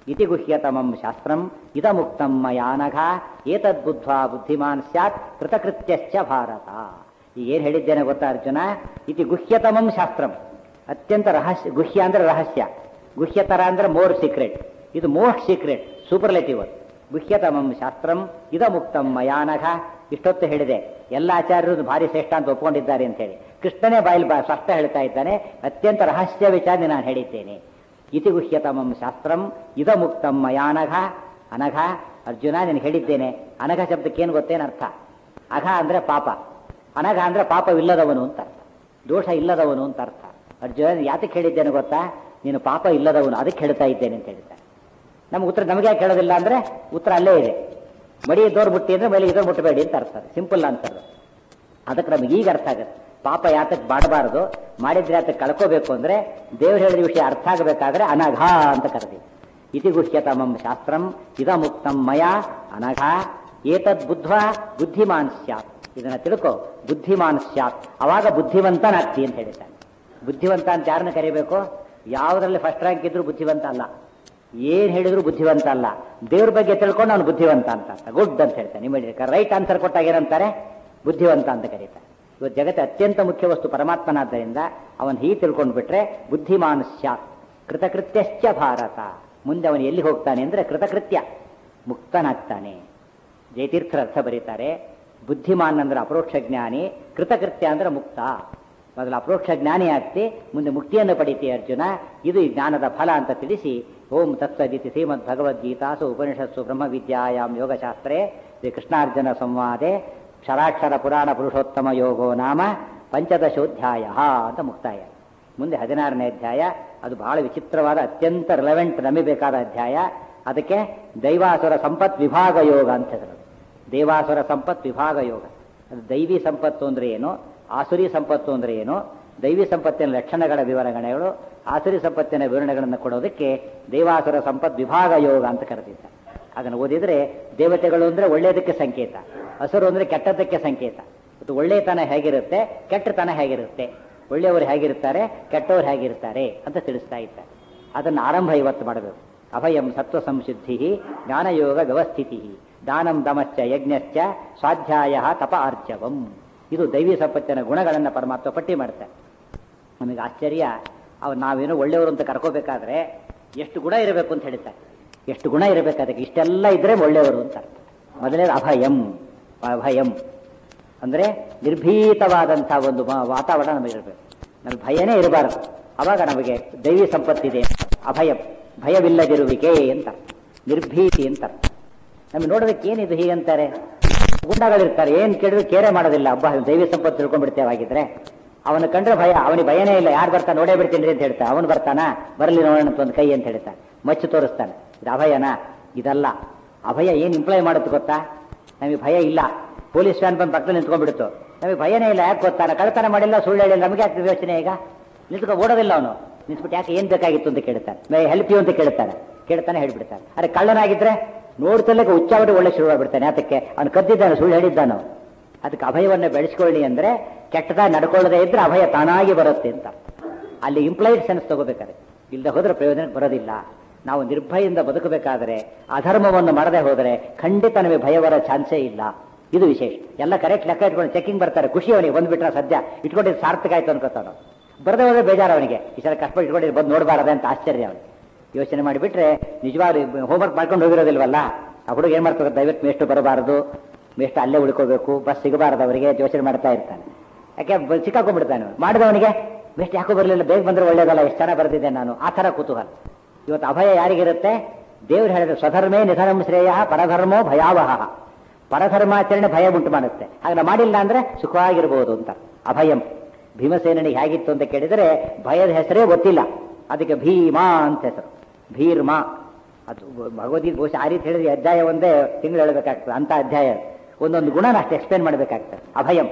ಇತಿ ಗುಹ್ಯತಮಂ ಶಾಸ್ತ್ರಂ ಇದಮುಕ್ತಂ ಮಯಾನಘ ಏತದ್ಬುದ್ಧ್ವಾ ಬುದ್ಧಿಮಾನ್ ಸ್ಯಾತ್ ಕೃತಕೃತ್ಯಶ್ಚ ಭಾರತ ಈಗ ಏನು ಹೇಳಿದ್ದೇನೆ ಗೊತ್ತಾ ಅರ್ಜುನ ಇತಿ ಗುಹ್ಯತಮಂ ಶಾಸ್ತ್ರಂ ಅತ್ಯಂತ ರಹಸ್ಯ ಗುಹ್ಯ ಅಂದ್ರೆ ರಹಸ್ಯ ಗುಹ್ಯತರ ಅಂದ್ರೆ ಮೋರ್ ಸೀಕ್ರೆಟ್ ಇದು ಮೋಸ್ಟ್ ಸೀಕ್ರೆಟ್ ಸೂಪರ್ಲೆಟಿವ್ ಗುಹ್ಯತಮಂ ಶಾಸ್ತ್ರಂ ಇದಮುಕ್ತಂ ಮಯಾನಘ ಇಷ್ಟೊತ್ತು ಹೇಳಿದೆ ಎಲ್ಲ ಆಚಾರ್ಯರು ಭಾರಿ ಶ್ರೇಷ್ಠ ಅಂತ ಒಪ್ಕೊಂಡಿದ್ದಾರೆ ಅಂತ ಹೇಳಿ ಕೃಷ್ಣನೇ ಬಾಯಿಲ್ ಬಾ ಸ್ಪಷ್ಟ ಹೇಳ್ತಾ ಇದ್ದಾನೆ ಅತ್ಯಂತ ರಹಸ್ಯ ವಿಚಾರ ನಾನು ಹೇಳಿದ್ದೇನೆ ಇತಿ ಗುಹ್ಯತಮಂ ಶಾಸ್ತ್ರಂ ಇದಮುಕ್ತಂ ಮಯಾನಘ ಅನಘ ಅರ್ಜುನ ನಾನು ಹೇಳಿದ್ದೇನೆ ಅನಘ ಶಬ್ದಕ್ಕೇನು ಗೊತ್ತೇನು ಅರ್ಥ ಅಘ ಅಂದ್ರೆ ಪಾಪ ಅನಘ ಅಂದ್ರೆ ಪಾಪವಿಲ್ಲದವನು ಅಂತ ಅರ್ಥ ದೋಷ ಇಲ್ಲದವನು ಅಂತ ಅರ್ಥ ಅರ್ಜುನ ಯಾತಕ್ಕೆ ಹೇಳಿದ್ದೇನೆ ಗೊತ್ತಾ ನೀನು ಪಾಪ ಇಲ್ಲದವನು ಅದಕ್ಕೆ ಹೇಳ್ತಾ ಇದ್ದೇನೆ ಅಂತ ಹೇಳಿದ್ದಾರೆ ನಮ್ಗೆ ಉತ್ತರ ನಮಗೆ ಯಾಕೆ ಹೇಳೋದಿಲ್ಲ ಅಂದ್ರೆ ಉತ್ತರ ಅಲ್ಲೇ ಇದೆ ಮಡಿ ಇದ್ದವ್ರು ಮುಟ್ಟಿ ಅಂದ್ರೆ ಮೇಲೆ ಇದ್ದವ್ರು ಮುಟ್ಟಬೇಡಿ ಅಂತ ಅರ್ಥ ಸಿಂಪಲ್ ಆನ್ಸರ್ ಅದಕ್ಕೆ ನಮಗೆ ಈಗ ಅರ್ಥ ಆಗುತ್ತೆ ಪಾಪ ಯಾತಕ್ಕೆ ಮಾಡಬಾರದು ಮಾಡಿದ್ರೆ ಯಾತಕ್ಕೆ ಕಳ್ಕೋಬೇಕು ಅಂದ್ರೆ ದೇವ್ರು ಹೇಳಿದ ವಿಷಯ ಅರ್ಥ ಆಗಬೇಕಾದ್ರೆ ಅನಘ ಅಂತ ಕರೆದಿವಿ ಇತಿ ಗುಹ್ಯತಮಂ ಶಾಸ್ತ್ರಂ ಇದಮುಕ್ತಂ ಮಯ ಅನಘ ಏತದ್ ಬುದ್ಧ್ವ ಬುದ್ಧಿಮಾನ್ ಸ್ಯಾತ್ ಇದನ್ನ ತಿಳ್ಕೊ ಬುದ್ಧಿಮಾನ್ ಸ್ಯಾತ್ ಅವಾಗ ಬುದ್ಧಿವಂತನಾಗ್ತಿ ಅಂತ ಹೇಳಿದ್ದಾನೆ ಬುದ್ಧಿವಂತ ಅಂತ ಯಾರನ್ನ ಕರಿಬೇಕು ಯಾವುದರಲ್ಲಿ ಫಸ್ಟ್ ರ್ಯಾಂಕ್ ಇದ್ರೂ ಬುದ್ಧಿವಂತ ಅಲ್ಲ ಏನ್ ಹೇಳಿದ್ರು ಬುದ್ಧಿವಂತ ಅಲ್ಲ ದೇವ್ರ ಬಗ್ಗೆ ತಿಳ್ಕೊಂಡು ಅವನು ಬುದ್ಧಿವಂತ ಅಂತ ಅರ್ಥ ಗುಡ್ ಅಂತ ಹೇಳ್ತಾನೆ ನಿಮ್ಮ ರೈಟ್ ಆನ್ಸರ್ ಕೊಟ್ಟಾಗ ಏನಂತಾರೆ ಬುದ್ಧಿವಂತ ಅಂತ ಕರೀತಾರೆ ಇವತ್ತು ಜಗತ್ತು ಅತ್ಯಂತ ಮುಖ್ಯ ವಸ್ತು ಪರಮಾತ್ಮನಾದ್ದರಿಂದ ಅವನು ಹೀಗೆ ತಿಳ್ಕೊಂಡು ಬಿಟ್ರೆ ಬುದ್ಧಿಮಾನ್ ಸ್ಯಾತ್ ಕೃತಕೃತ್ಯಶ್ಚ ಭಾರತ ಮುಂದೆ ಅವನು ಎಲ್ಲಿ ಹೋಗ್ತಾನೆ ಅಂದ್ರೆ ಕೃತಕೃತ್ಯ ಮುಕ್ತನಾಗ್ತಾನೆ ಜಯತೀರ್ಥರ ಅರ್ಥ ಬರೀತಾರೆ ಬುದ್ಧಿಮಾನ್ ಅಂದ್ರೆ ಅಪರೋಕ್ಷ ಜ್ಞಾನಿ ಕೃತಕೃತ್ಯ ಅಂದ್ರೆ ಮುಕ್ತ ಮೊದಲು ಅಪರೋಕ್ಷ ಜ್ಞಾನಿ ಆಗ್ತಿ ಮುಂದೆ ಮುಕ್ತಿಯನ್ನು ಪಡಿತಿ ಅರ್ಜುನ ಇದು ಈ ಜ್ಞಾನದ ಫಲ ಅಂತ ತಿಳಿಸಿ ಓಂ ತತ್ಸದಿತಿ ಶ್ರೀಮದ್ ಭಗವದ್ಗೀತಾಸು ಉಪನಿಷತ್ಸು ಬ್ರಹ್ಮವಿದ್ಯಾಯಾಮ್ ಯೋಗಶಾಸ್ತ್ರೇ ಶ್ರೀ ಕೃಷ್ಣಾರ್ಜುನ ಸಂವಾದೆ ಕ್ಷರಾಕ್ಷರ ಪುರಾಣ ಪುರುಷೋತ್ತಮ ಯೋಗೋ ನಾಮ ಪಂಚದಶೋಧ್ಯಾಯ ಅಂತ ಮುಕ್ತಾಯ ಮುಂದೆ ಹದಿನಾರನೇ ಅಧ್ಯಾಯ ಅದು ಬಹಳ ವಿಚಿತ್ರವಾದ ಅತ್ಯಂತ ರಿಲೆವೆಂಟ್ ನಮಿಬೇಕಾದ ಅಧ್ಯಾಯ ಅದಕ್ಕೆ ದೈವಾಸುರ ಸಂಪತ್ ವಿಭಾಗ ಯೋಗ ಅಂತ ಹೆಸರು ದೇವಾಸುರ ಸಂಪತ್ ವಿಭಾಗ ಯೋಗ ಅದು ದೈವಿ ಸಂಪತ್ತು ಅಂದ್ರೆ ಏನು ಆಸುರಿ ಸಂಪತ್ತು ಅಂದ್ರೆ ಏನು ದೈವಿ ಸಂಪತ್ತಿನ ಲಕ್ಷಣಗಳ ವಿವರಣೆಗಳು ಆಸುರಿ ಸಂಪತ್ತಿನ ವಿವರಣೆಗಳನ್ನು ಕೊಡೋದಕ್ಕೆ ದೇವಾಸುರ ಸಂಪತ್ ವಿಭಾಗ ಯೋಗ ಅಂತ ಕರೆದಿದ್ದಾರೆ ಅದನ್ನು ಓದಿದ್ರೆ ದೇವತೆಗಳು ಅಂದ್ರೆ ಒಳ್ಳೆಯದಕ್ಕೆ ಸಂಕೇತ ಹಸುರು ಅಂದ್ರೆ ಕೆಟ್ಟದ್ದಕ್ಕೆ ಸಂಕೇತ ಮತ್ತು ಒಳ್ಳೆಯತನ ಹೇಗಿರುತ್ತೆ ಕೆಟ್ಟತನ ಹೇಗಿರುತ್ತೆ ಒಳ್ಳೆಯವರು ಹೇಗಿರ್ತಾರೆ ಕೆಟ್ಟವರು ಹೇಗಿರ್ತಾರೆ ಅಂತ ತಿಳಿಸ್ತಾ ಇದ್ದಾರೆ ಅದನ್ನು ಆರಂಭ ಇವತ್ತು ಮಾಡಬೇಕು ಅಭಯಂ ಸತ್ವ ಸಂಶುದ್ಧಿ ಜ್ಞಾನಯೋಗ ವ್ಯವಸ್ಥಿತಿ ದಾನಂ ದಮಶ್ಚ ಯಜ್ಞಶ್ಚ ಸ್ವಾಧ್ಯಾಯ ತಪ ಆರ್ಜವಂ ಇದು ದೈವಿ ಸಂಪತ್ತಿನ ಗುಣಗಳನ್ನು ಪರಮಾತ್ಮ ಪಟ್ಟಿ ಮಾಡ್ತಾರೆ ನಮಗೆ ಆಶ್ಚರ್ಯ ಅವ್ರು ನಾವೇನೋ ಒಳ್ಳೆಯವರು ಅಂತ ಕರ್ಕೋಬೇಕಾದ್ರೆ ಎಷ್ಟು ಗುಣ ಇರಬೇಕು ಅಂತ ಹೇಳ್ತಾರೆ ಎಷ್ಟು ಗುಣ ಇರಬೇಕು ಅದಕ್ಕೆ ಇಷ್ಟೆಲ್ಲ ಇದ್ರೆ ಒಳ್ಳೆಯವರು ಅಂತ ಅರ್ಥ ಮೊದಲನೇದು ಅಭಯಂ ಅಭಯಂ ಅಂದ್ರೆ ನಿರ್ಭೀತವಾದಂತಹ ಒಂದು ಮ- ವಾತಾವರಣ ನಮಗಿರಬೇಕು ನಮಗೆ ಭಯನೇ ಇರಬಾರದು ಅವಾಗ ನಮಗೆ ದೈವಿ ಸಂಪತ್ತಿದೆ ಅಭಯಂ ಭಯವಿಲ್ಲದಿರುವಿಕೆ ಅಂತ ನಿರ್ಭೀತಿ ಅಂತ ಅರ್ಥ ನಮಗೆ ನೋಡೋದಕ್ಕೆ ಏನಿದು ಹೀಗಂತಾರೆ ಗುಂಡಗಳಿರ್ತಾರೆ ಏನ್ ಕೇಳಿದ್ರು ಕೇರೆ ಮಾಡೋದಿಲ್ಲ ಹಬ್ಬ ದೈವಿ ಸಂಪತ್ತು ತಿಳ್ಕೊಂಡ್ಬಿಡ್ತೇವೆ ಆಗಿದ್ರೆ ಅವನ ಕಂಡ್ರೆ ಭಯ ಅವನಿಗೆ ಭಯನೇ ಇಲ್ಲ ಯಾರು ಬರ್ತಾನೆ ನೋಡೇ ಬಿಡ್ತೀನಿ ಅಂತ ಹೇಳ್ತಾನೆ ಅವನು ಬರ್ತಾನ ಬರಲಿ ನೋಡೋಣ ಅಂತ ಒಂದು ಕೈ ಅಂತ ಹೇಳ್ತಾನೆ ಮಚ್ಚು ತೋರಿಸ್ತಾನೆ ಇದು ಅಭಯನ ಇದಲ್ಲ ಅಭಯ ಏನು ಇಂಪ್ಲೈ ಮಾಡುತ್ತೆ ಗೊತ್ತಾ ನಮಗೆ ಭಯ ಇಲ್ಲ ಪೊಲೀಸ್ ವ್ಯಾನ್ ಬಂದು ಪಕ್ಕದಲ್ಲಿ ನಿಂತ್ಕೊಂಡ್ಬಿಡ್ತು ನಮಗೆ ಭಯನೇ ಇಲ್ಲ ಯಾಕೆ ಗೊತ್ತಾನ ಕಳ್ತನ ಮಾಡಿಲ್ಲ ಸುಳ್ಳು ಹೇಳಿಲ್ಲ ನಮಗೆ ಯಾಕೆ ಯೋಚನೆ ಈಗ ನಿಂತ್ಕೊ ಓಡೋದಿಲ್ಲ ಅವನು ನಿಂತ್ಬಿಟ್ಟು ಯಾಕೆ ಏನ್ ಬೇಕಾಗಿತ್ತು ಅಂತ ಕೇಳ್ತಾನೆ ಮೇ ಹೆಲ್ಪ್ ಯು ಅಂತ ಕೇಳ್ತಾನೆ ಕೇಳ್ತಾನೆ ಹೇಳ್ಬಿಡ್ತಾನೆ ಅರೆ ಕಳ್ಳನಾಗಿದ್ರೆ ನೋಡ್ತಲಕ್ಕೆ ಉಚ್ಚಾವಟಿ ಒಳ್ಳೆ ಶುರು ಮಾಡ್ಬಿಡ್ತಾನೆ ಅದಕ್ಕೆ ಅವನು ಕದ್ದಿದ್ದಾನೆ ಸುಳ್ಳು ಹೇಳಿದ್ದಾನು ಅದಕ್ಕೆ ಅಭಯವನ್ನು ಬೆಳೆಸ್ಕೊಳ್ಳಿ ಅಂದ್ರೆ ಕೆಟ್ಟದಾಗಿ ನಡ್ಕೊಳ್ಳದೆ ಇದ್ರೆ ಅಭಯ ತಾನಾಗಿ ಬರುತ್ತೆ ಅಂತ ಅಲ್ಲಿ ಇಂಪ್ಲೈಡ್ ಸೆನ್ಸ್ ತಗೋಬೇಕಾದ್ರೆ ಇಲ್ಲದೆ ಹೋದ್ರೆ ಪ್ರಯೋಜನಕ್ಕೆ ಬರೋದಿಲ್ಲ ನಾವು ನಿರ್ಭಯಿಂದ ಬದುಕಬೇಕಾದ್ರೆ ಅಧರ್ಮವನ್ನು ಮಾಡದೆ ಹೋದರೆ ಖಂಡಿತ ನಮಗೆ ಭಯ ಬರೋ ಚಾನ್ಸೇ ಇಲ್ಲ ಇದು ವಿಶೇಷ ಎಲ್ಲ ಕರೆಕ್ಟ್ ಲೆಕ್ಕ ಇಟ್ಕೊಂಡು ಚೆಕಿಂಗ್ ಬರ್ತಾರೆ ಖುಷಿ ಅವನಿಗೆ ಬಂದ್ಬಿಟ್ರೆ ಸದ್ಯ ಇಟ್ಕೊಂಡಿದ್ದು ಸಾರ್ಥಕ ಆಯ್ತು ಅನ್ಕೋತಾನು ಬರದೇ ಹೋದ್ರೆ ಬೇಜಾರು ಅವನಿಗೆ ಈ ಸಲ ಕಷ್ಟ ಇಟ್ಕೊಂಡಿದ್ದು ಬಂದು ನೋಡಬಾರದೆ ಅಂತ ಆಶ್ಚರ್ಯ ಅವನಿಗೆ ಯೋಚನೆ ಮಾಡಿಬಿಟ್ರೆ ನಿಜವಾದ ಹೋಮ್ವರ್ಕ್ ಮಾಡ್ಕೊಂಡು ಹೋಗಿರೋದಿಲ್ವಲ್ಲ ಆ ಹುಡುಗ ಏನ್ ಮಾಡ್ತಾರೆ ದಯವಿಟ್ಟು ಮೇಷ್ಟು ಬರಬಾರದು ಮೇಷ್ಟು ಅಲ್ಲೇ ಉಳ್ಕೋಬೇಕು ಬಸ್ ಸಿಗಬಾರದು ಅವರಿಗೆ ಯೋಚನೆ ಮಾಡ್ತಾ ಇರ್ತಾನೆ ಯಾಕೆ ಬ- ಸಿಕ್ಕಾಕೊಂಡ್ಬಿಡ್ತಾನೆ ಅವ್ನು. ಮಾಡಿದವನಿಗೆ ಮೇಷ್ಟು ಯಾಕೋ ಬರಲಿಲ್ಲ ಬೇಗ ಬಂದ್ರೆ ಒಳ್ಳೇದಲ್ಲ ಎಷ್ಟು ಚೆನ್ನಾಗಿ ಬರ್ತಿದ್ದೆ ನಾನು ಆ ಥರ ಕುತೂಹಲ ಇವತ್ತು ಅಭಯ ಯಾರಿಗಿರುತ್ತೆ ದೇವ್ರು ಹೇಳಿದ್ರು ಸ್ವಧರ್ಮೇ ನಿಧನಂ ಶ್ರೇಯ ಪರಧರ್ಮೋ ಭಯಾವಹ ಪರಧರ್ಮಾಚರಣೆ ಭಯ ಉಂಟು ಮಾಡುತ್ತೆ ಹಾಗೆ ಮಾಡಿಲ್ಲ ಅಂದ್ರೆ ಸುಖವಾಗಿರ್ಬೋದು ಅಂತ ಅಭಯಂ ಭೀಮಸೇನಿಗೆ ಹೇಗಿತ್ತು ಅಂತ ಕೇಳಿದರೆ ಭಯದ ಹೆಸರೇ ಗೊತ್ತಿಲ್ಲ ಅದಕ್ಕೆ ಭೀಮಾ ಅಂತ ಹೆಸರು ಭೀರ್ಮಾ ಅದು ಭಗವದ್ಗೀತೆ ಬಹುಶಃ ಆ ರೀತಿ ಹೇಳಿದ್ರೆ ಅಧ್ಯಾಯ ಒಂದೇ ತಿಂಗಳು ಹೇಳಬೇಕಾಗ್ತದೆ ಅಂತ ಅಧ್ಯಾಯ ಒಂದೊಂದು ಗುಣನ ಅಷ್ಟು ಎಕ್ಸ್ಪ್ಲೇನ್ ಮಾಡಬೇಕಾಗ್ತದೆ ಅಭಯಂ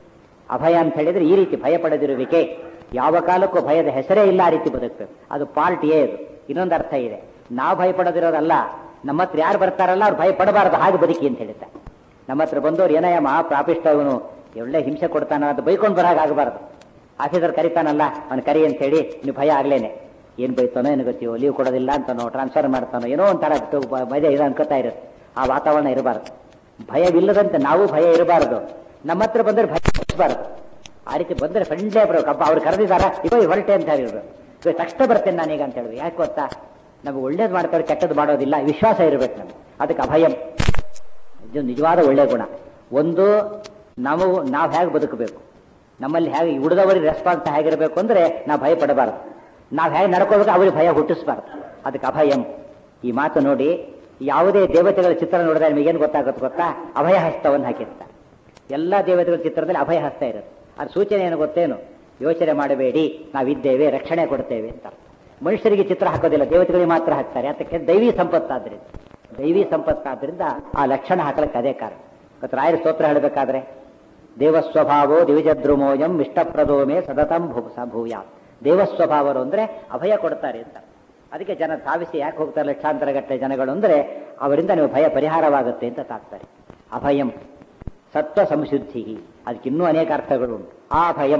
ಅಭಯ ಅಂತ ಹೇಳಿದ್ರೆ ಈ ರೀತಿ ಭಯ ಪಡೆದಿರುವಿಕೆ ಯಾವ ಕಾಲಕ್ಕೂ ಭಯದ ಹೆಸರೇ ಇಲ್ಲ ಆ ರೀತಿ ಬದುಕಬೇಕು ಅದು ಪಾರ್ಟ್ ಎ ಅದು ಇನ್ನೊಂದು ಅರ್ಥ ಇದೆ ನಾವು ಭಯ ಪಡೋದಿರೋದಲ್ಲ ನಮ್ಮ ಹತ್ರ ಯಾರು ಬರ್ತಾರಲ್ಲ ಅವ್ರು ಭಯ ಪಡಬಾರದು ಹಾಗೆ ಬದುಕಿ ಅಂತ ಹೇಳ್ತಾರೆ ನಮ್ಮ ಹತ್ರ ಬಂದವ್ರು ಏನಯ್ಯ ಮಹಾ ಪ್ರಾಪಿಷ್ಟ ಅವನು ಒಳ್ಳೆ ಹಿಂಸೆ ಕೊಡ್ತಾನ ಅಂತ ಬೈಕೊಂಡು ಬರಾಗ ಆಗಬಾರ್ದು ಆಫೀಸರ್ ಕರಿತಾನಲ್ಲ ಅವನು ಕರಿ ಅಂತ ಹೇಳಿ ನೀವು ಭಯ ಆಗ್ಲೇನೆ ಏನು ಬೈತಾನೋ ಏನು ಗೊತ್ತೀವೋ ಲೀವ್ ಕೊಡೋದಿಲ್ಲ ಅಂತಾನೋ ಟ್ರಾನ್ಸ್ಫರ್ ಮಾಡ್ತಾನೋ ಏನೋ ಒಂಥರ ಮಜಾ ಇದೆ ಅನ್ಕೋತಾ ಇರುತ್ತೆ ಆ ವಾತಾವರಣ ಇರಬಾರ್ದು ಭಯವಿಲ್ಲದಂತೆ ನಾವು ಭಯ ಇರಬಾರ್ದು ನಮ್ಮ ಹತ್ರ ಬಂದರೆ ಭಯ ಇರಬಾರ್ದು ಆ ರೀತಿ ಬಂದರೆ ಫ್ರೆಂಡ್ಲೇ ಬರಬೇಕು ಹಬ್ಬ ಅವ್ರು ಕರೆದಿದ್ದಾರಾ ಇವಾಗ ಹೊರಟೆ ಅಂತ ಹೇಳಿದ್ರು ಇವಾಗ ತಕ್ಷಣ ಬರ್ತೇನೆ ನಾನೀಗ ಅಂತ ಹೇಳಿದ್ರು ಯಾಕೆ ಗೊತ್ತಾ ನಮಗೆ ಒಳ್ಳೇದು ಮಾಡ್ತಾರೆ ಕೆಟ್ಟದ್ದು ಮಾಡೋದಿಲ್ಲ ವಿಶ್ವಾಸ ಇರಬೇಕು ನಮಗೆ ಅದಕ್ಕೆ ಅಭಯಂ ಇದು ನಿಜವಾದ ಒಳ್ಳೆಯ ಗುಣ ಒಂದು ನಾವು ನಾವು ಹೇಗೆ ಬದುಕಬೇಕು ನಮ್ಮಲ್ಲಿ ಹೇಗೆ ಉಳಿದವರಿಗೆ ರೆಸ್ಪಾನ್ಸ್ ಹೇಗಿರಬೇಕು ಅಂದರೆ ನಾವು ಭಯ ಪಡಬಾರ್ದು ನಾವು ಹೇಗೆ ನಡ್ಕೋಬೇಕು ಅವ್ರಿಗೆ ಭಯ ಹುಟ್ಟಿಸ್ಬಾರ್ದು ಅದಕ್ಕೆ ಅಭಯಂ ಈ ಮಾತು ನೋಡಿ ಯಾವುದೇ ದೇವತೆಗಳ ಚಿತ್ರ ನೋಡಿದ್ರೆ ನಿಮಗೇನು ಗೊತ್ತಾಗುತ್ತೆ ಗೊತ್ತಾ ಅಭಯ ಹಸ್ತವನ್ನು ಹಾಕಿರ್ತಾರೆ ಎಲ್ಲ ದೇವತೆಗಳ ಚಿತ್ರದಲ್ಲಿ ಅಭಯ ಹಸ್ತ ಇರುತ್ತೆ ಅದ್ರ ಸೂಚನೆ ಏನು ಗೊತ್ತೇನು ಯೋಚನೆ ಮಾಡಬೇಡಿ ನಾವಿದ್ದೇವೆ ರಕ್ಷಣೆ ಕೊಡ್ತೇವೆ ಅಂತ ಮನುಷ್ಯರಿಗೆ ಚಿತ್ರ ಹಾಕೋದಿಲ್ಲ ದೇವತೆಗಳಿಗೆ ಮಾತ್ರ ಹಾಕ್ತಾರೆ ಅದಕ್ಕೆ ದೈವಿ ಸಂಪತ್ತಾದ್ರಿಂದ ದೈವಿ ಸಂಪತ್ತಾದ್ರಿಂದ ಆ ಲಕ್ಷಣ ಹಾಕಲಿಕ್ಕೆ ಅದೇ ಕಾರಣ ಇವತ್ತು ರಾಯರ ಸ್ತೋತ್ರ ಹೇಳಬೇಕಾದ್ರೆ ದೇವಸ್ವಭಾವೋ ದಿವಿಜದ್ರುಮೋಯಂ ಇಷ್ಟಪ್ರದೋಮೆ ಸತತಂ ಭೂ ಭೂಯ ದೇವಸ್ವಭಾವರು ಅಂದ್ರೆ ಅಭಯ ಕೊಡ್ತಾರೆ ಅಂತ ಅದಕ್ಕೆ ಜನ ಧಾವಿಸಿ ಯಾಕೆ ಹೋಗ್ತಾರೆ ಲಕ್ಷಾಂತರ ಗಟ್ಟಲೆ ಜನಗಳು ಅಂದ್ರೆ ಅವರಿಂದ ನೀವು ಭಯ ಪರಿಹಾರವಾಗುತ್ತೆ ಅಂತ ತಾಕ್ತಾರೆ ಅಭಯಂ ಸತ್ವ ಸಂಶುದ್ಧಿ ಅದಕ್ಕೆ ಇನ್ನೂ ಅನೇಕ ಅರ್ಥಗಳು ಉಂಟು ಆ ಭಯಂ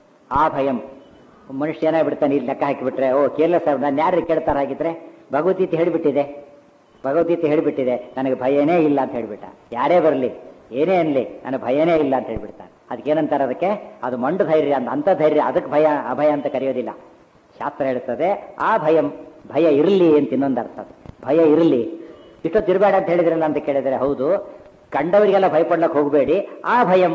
ಆ ಭಯಂ ಮನುಷ್ಯ ಏನಾಗ್ಬಿಡ್ತಾನೆ ಇಲ್ಲಿ ಲೆಕ್ಕ ಹಾಕಿಬಿಟ್ರೆ ಓ ಕೇರ್ಲೆಸ್ ನಾನು ಯಾರು ಕೇಳ್ತಾರ ಹಾಗಿದ್ರೆ ಭಗವದ್ಗೀತೆ ಹೇಳಿಬಿಟ್ಟಿದೆ ಭಗವದ್ಗೀತೆ ಹೇಳಿಬಿಟ್ಟಿದೆ ನನಗೆ ಭಯನೇ ಇಲ್ಲ ಅಂತ ಹೇಳಿಬಿಟ್ಟ ಯಾರೇ ಬರಲಿ ಏನೇ ಅನ್ಲಿ ನನಗೆ ಭಯನೇ ಇಲ್ಲ ಅಂತ ಹೇಳ್ಬಿಡ್ತಾನೆ ಅದಕ್ಕೇನಂತಾರೆ ಅದಕ್ಕೆ ಅದು ಮಂಡು ಧೈರ್ಯ ಅಂತ ಅಂಥ ಧೈರ್ಯ ಅದಕ್ಕೆ ಭಯ ಅಭಯ ಅಂತ ಕರೆಯೋದಿಲ್ಲ ಶಾಸ್ತ್ರ ಹೇಳ್ತದೆ ಆ ಭಯಂ ಭಯ ಇರಲಿ ಅಂತ ಇನ್ನೊಂದು ಅರ್ಥ ಅದು. ಭಯ ಇರಲಿ ಇಷ್ಟೊತ್ತು ಇರಬೇಡ ಅಂತ ಹೇಳಿದ್ರಲ್ಲ ಅಂತ ಕೇಳಿದರೆ ಹೌದು ಕಂಡವರಿಗೆಲ್ಲ ಭಯಪಡ್ಲಕ್ಕೆ ಹೋಗಬೇಡಿ ಆ ಭಯಂ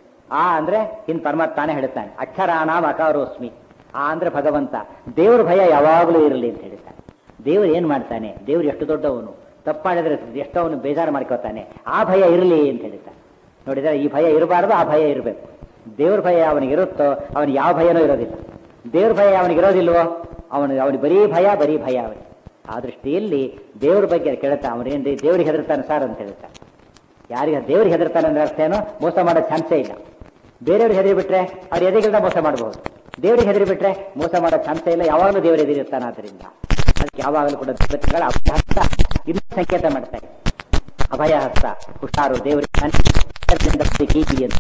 ಆ ಅಂದ್ರೆ ಇನ್ ಪರಮಾತ್ಮ ತಾನೇ ಹೇಳ್ತಾನೆ ಅಕ್ಷರಾಣಾಮ್ ಅಕಾರೋಸ್ಮಿ ಆ ಅಂದ್ರೆ ಭಗವಂತ ದೇವ್ರ ಭಯ ಯಾವಾಗಲೂ ಇರಲಿ ಅಂತ ಹೇಳ್ತಾನೆ ದೇವ್ರು ಏನ್ ಮಾಡ್ತಾನೆ ದೇವ್ರು ಎಷ್ಟು ದೊಡ್ಡವನು ತಪ್ಪು ಮಾಡಿದ್ರೆ ಎಷ್ಟೋ ಅವನು ಬೇಜಾರು ಮಾಡ್ಕೋತಾನೆ ಆ ಭಯ ಇರಲಿ ಅಂತ ಹೇಳ್ತಾನೆ ನೋಡಿದ್ರೆ ಈ ಭಯ ಇರಬಾರ್ದು ಆ ಭಯ ಇರಬೇಕು ದೇವ್ರ ಭಯ ಅವನಿಗೆ ಇರುತ್ತೋ ಅವನಿಗೆ ಯಾವ ಭಯನೂ ಇರೋದಿಲ್ಲ ದೇವ್ರ ಭಯ ಅವನಿಗೆ ಇರೋದಿಲ್ವೋ ಅವನು ಅವನಿಗೆ ಬರೀ ಭಯ ಬರೀ ಭಯ ಅವನಿಗೆ ಆ ದೃಷ್ಟಿಯಲ್ಲಿ ದೇವ್ರ ಬಗ್ಗೆ ಕೇಳ್ತಾ ಅವನೇನ್ರಿ ದೇವ್ರಿಗೆ ಹೆದರ್ತಾನೆ ಸರ್ ಅಂತ ಹೇಳ್ತಾನೆ ಯಾರಿಗೆ ದೇವ್ರಿಗೆ ಹೆದರ್ತಾನೆ ಅಂದ್ರೆ ಅರ್ಥ ಏನು ಮೋಸ ಮಾಡೋ ಚಾನ್ಸೇ ಇಲ್ಲ ಬೇರೆಯವ್ರಿಗೆ ಹೆದರಿ ಬಿಟ್ರೆ ಅವ್ರು ಎದೆಗಿಂದ ಮೋಸ ಮಾಡಬಹುದು ದೇವ್ರಿಗೆ ಹೆದರಿ ಬಿಟ್ರೆ ಮೋಸ ಮಾಡೋ ಚಾನ್ಸೇ ಇಲ್ಲ ಯಾವಾಗಲೂ ದೇವರು ಎದುರಿರ್ತಾನೆ ಆದ್ರಿಂದ ಅದಕ್ಕೆ ಯಾವಾಗಲೂ ಕೂಡ ದೇವತೆಗಳ ಅಭಯ ಹಸ್ತ ಇನ್ನೂ ಸಂಕೇತ ಮಾಡ್ತಾರೆ ಅಭಯ ಹಸ್ತ ಹುಷಾರು ದೇವರಿಂದ ಕೀಗಿ ಅಂತ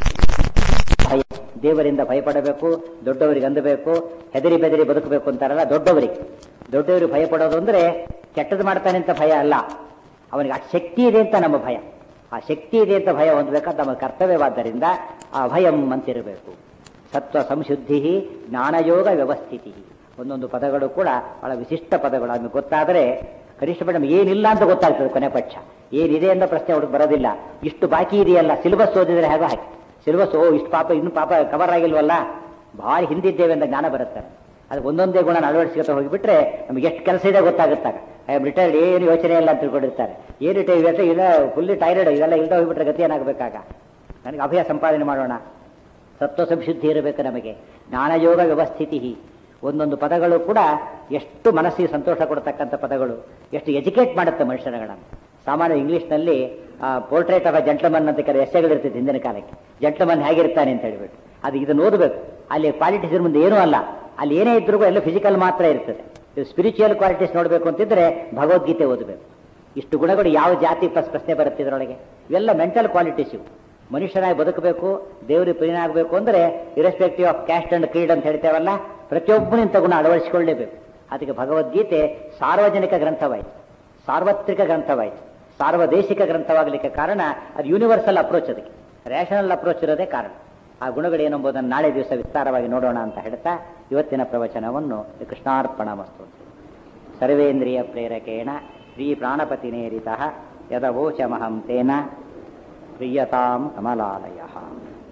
ಭಯ ದೇವರಿಂದ ಭಯಪಡಬೇಕು ದೊಡ್ಡವರಿಗೆ ಅಂದಬೇಕು ಹೆದರಿ ಬೆದರಿ ಬದುಕಬೇಕು ಅಂತಾರಲ್ಲ ದೊಡ್ಡವರಿಗೆ ದೊಡ್ಡವರಿಗೆ ಭಯ ಪಡೋದು ಅಂದ್ರೆ ಕೆಟ್ಟದ್ದು ಮಾಡ್ತಾನೆ ಅಂತ ಭಯ ಅಲ್ಲ ಅವನಿಗೆ ಆ ಶಕ್ತಿ ಇದೆ ಅಂತ ನಮ್ಮ ಭಯ ಆ ಶಕ್ತಿ ಇದೆ ಅಂತ ಭಯ ಹೊಂದಬೇಕಾದ ನಮ್ಮ ಕರ್ತವ್ಯವಾದ್ದರಿಂದ ಆ ಭಯಂ ಅಂತಿರಬೇಕು ಸತ್ವ ಸಂಶುದ್ಧಿ ಜ್ಞಾನಯೋಗ ವ್ಯವಸ್ಥಿತಿ ಒಂದೊಂದು ಪದಗಳು ಕೂಡ ಬಹಳ ವಿಶಿಷ್ಟ ಪದಗಳು ನಮಗೆ ಗೊತ್ತಾದರೆ ಕನಿಷ್ಠ ಮೇಡಮ್ ಏನಿಲ್ಲ ಅಂತ ಗೊತ್ತಾಗ್ತದೆ ಕೊನೆ ಪಕ್ಷ ಏನಿದೆ ಅಂತ ಪ್ರಶ್ನೆ ಹುಡುಗ ಬರೋದಿಲ್ಲ ಇಷ್ಟು ಬಾಕಿ ಇದೆಯಲ್ಲ ಸಿಲೆಬಸ್ ಓದಿದ್ರೆ ಹೇಗೋ ಹಾಕಿ ಸಿಲೆಬಸ್ ಓ ಇಷ್ಟು ಪಾಪ ಇನ್ನು ಪಾಪ ಕವರ್ ಆಗಿಲ್ವಲ್ಲ ಭಾಳ ಹಿಂದಿದ್ದೇವೆ ಅಂತ ಜ್ಞಾನ ಬರುತ್ತೆ ಅದು ಒಂದೊಂದೇ ಗುಣ ಅಳವಡಿಸ್ಕೊತಾ ಹೋಗಿಬಿಟ್ರೆ ನಮ್ಗೆ ಎಷ್ಟು ಕೆಲಸ ಇದೆ ಗೊತ್ತಾಗುತ್ತಾಗ ಐ ಆಮ್ ರಿಟೈರ್ಡ್ ಏನು ಯೋಚನೆ ಇಲ್ಲ ಅಂತ ತಿಳ್ಕೊಂಡಿರ್ತಾರೆ ಏನು ರಿಟೈರ್ಡ್ ಇಲ್ಲ ಫುಲ್ಲಿ ಟೈರ್ಡ್ ಇದೆಲ್ಲ ಇಲ್ಲದೆ ಹೋಗ್ಬಿಟ್ರೆ ಗತಿ ಏನಾಗಬೇಕಾಗ ನನಗೆ ಅಭಯ ಸಂಪಾದನೆ ಮಾಡೋಣ ಸತ್ವ ಸಂಶುದ್ಧಿ ಇರಬೇಕು ನಮಗೆ ಜ್ಞಾನಯೋಗ ವ್ಯವಸ್ಥಿತಿ ಒಂದೊಂದು ಪದಗಳು ಕೂಡ ಎಷ್ಟು ಮನಸ್ಸಿಗೆ ಸಂತೋಷ ಕೊಡ್ತಕ್ಕಂಥ ಪದಗಳು ಎಷ್ಟು ಎಜುಕೇಟ್ ಮಾಡುತ್ತೆ ಮನುಷ್ಯರುಗಳನ್ನು ಸಾಮಾನ್ಯ ಇಂಗ್ಲೀಷ್ನಲ್ಲಿ ಪೋರ್ಟ್ರೇಟ್ ಆಫ್ ಅ ಜಂಟ್ಲಮನ್ ಅಂತ ಕೆಲವು ಎಸ್ಸೆಗಳಿರ್ತಿತ್ತು ಹಿಂದಿನ ಕಾಲಕ್ಕೆ ಜಂಟ್ಲಮನ್ ಹೇಗಿರ್ತಾನೆ ಅಂತ ಹೇಳ್ಬಿಟ್ಟು ಅದು ಇದನ್ನು ಓದಬೇಕು ಅಲ್ಲಿ ಕ್ವಾಲಿಟೀಸ್ ಮುಂದೆ ಏನೂ ಅಲ್ಲ ಅಲ್ಲಿ ಏನೇ ಇದ್ರೂ ಎಲ್ಲ ಫಿಸಿಕಲ್ ಮಾತ್ರ ಇರ್ತದೆ ಸ್ಪಿರಿಚುವಲ್ ಕ್ವಾಲಿಟೀಸ್ ನೋಡಬೇಕು ಅಂತಿದ್ರೆ ಭಗವದ್ಗೀತೆ ಓದಬೇಕು ಇಷ್ಟು ಗುಣಗಳು ಯಾವ ಜಾತಿ ಪ್ಲಸ್ ಪ್ರಶ್ನೆ ಬರುತ್ತೆ ಇದರೊಳಗೆ ಇವೆಲ್ಲ ಮೆಂಟಲ್ ಕ್ವಾಲಿಟೀಸ್ ಇವು ಮನುಷ್ಯನಾಗಿ ಬದುಕಬೇಕು ದೇವರಿಗೆ ಪ್ರಿಯ ಆಗಬೇಕು ಅಂದರೆ irrespective of caste and creed ಅಂತ ಹೇಳ್ತೇವಲ್ಲ ಪ್ರತಿಯೊಬ್ಬನ ಇಂಥ ಗುಣ ಅಳವಡಿಸಿಕೊಳ್ಳೇಬೇಕು ಅದಕ್ಕೆ ಭಗವದ್ಗೀತೆ ಸಾರ್ವಜನಿಕ ಗ್ರಂಥವಾಯಿತು ಸಾರ್ವತ್ರಿಕ ಗ್ರಂಥವಾಯಿತು ಸಾರ್ವದೇಶಿಕ ಗ್ರಂಥವಾಗಲಿಕ್ಕೆ ಕಾರಣ ಅದು ಯೂನಿವರ್ಸಲ್ ಅಪ್ರೋಚ್ ಅದಕ್ಕೆ ರ್ಯಾಷನಲ್ ಅಪ್ರೋಚ್ ಇರೋದೇ ಕಾರಣ ಆ ಗುಣಗಳೇನೆಂಬುದನ್ನು ನಾಳೆ ದಿವಸ ವಿಸ್ತಾರವಾಗಿ ನೋಡೋಣ ಅಂತ ಹೇಳ್ತಾ ಇವತ್ತಿನ ಪ್ರವಚನವನ್ನು ಕೃಷ್ಣಾರ್ಪಣ ಮಸ್ತು ಸರ್ವೇಂದ್ರಿಯ ಪ್ರೇರಕೇಣ ಶ್ರೀ ಪ್ರಾಣಪತಿನೇರಿತ ಯದವೋಚಮಹಂ ತೇನ ಪ್ರಿಯತಾಂ ಕಮಲಾಲಯ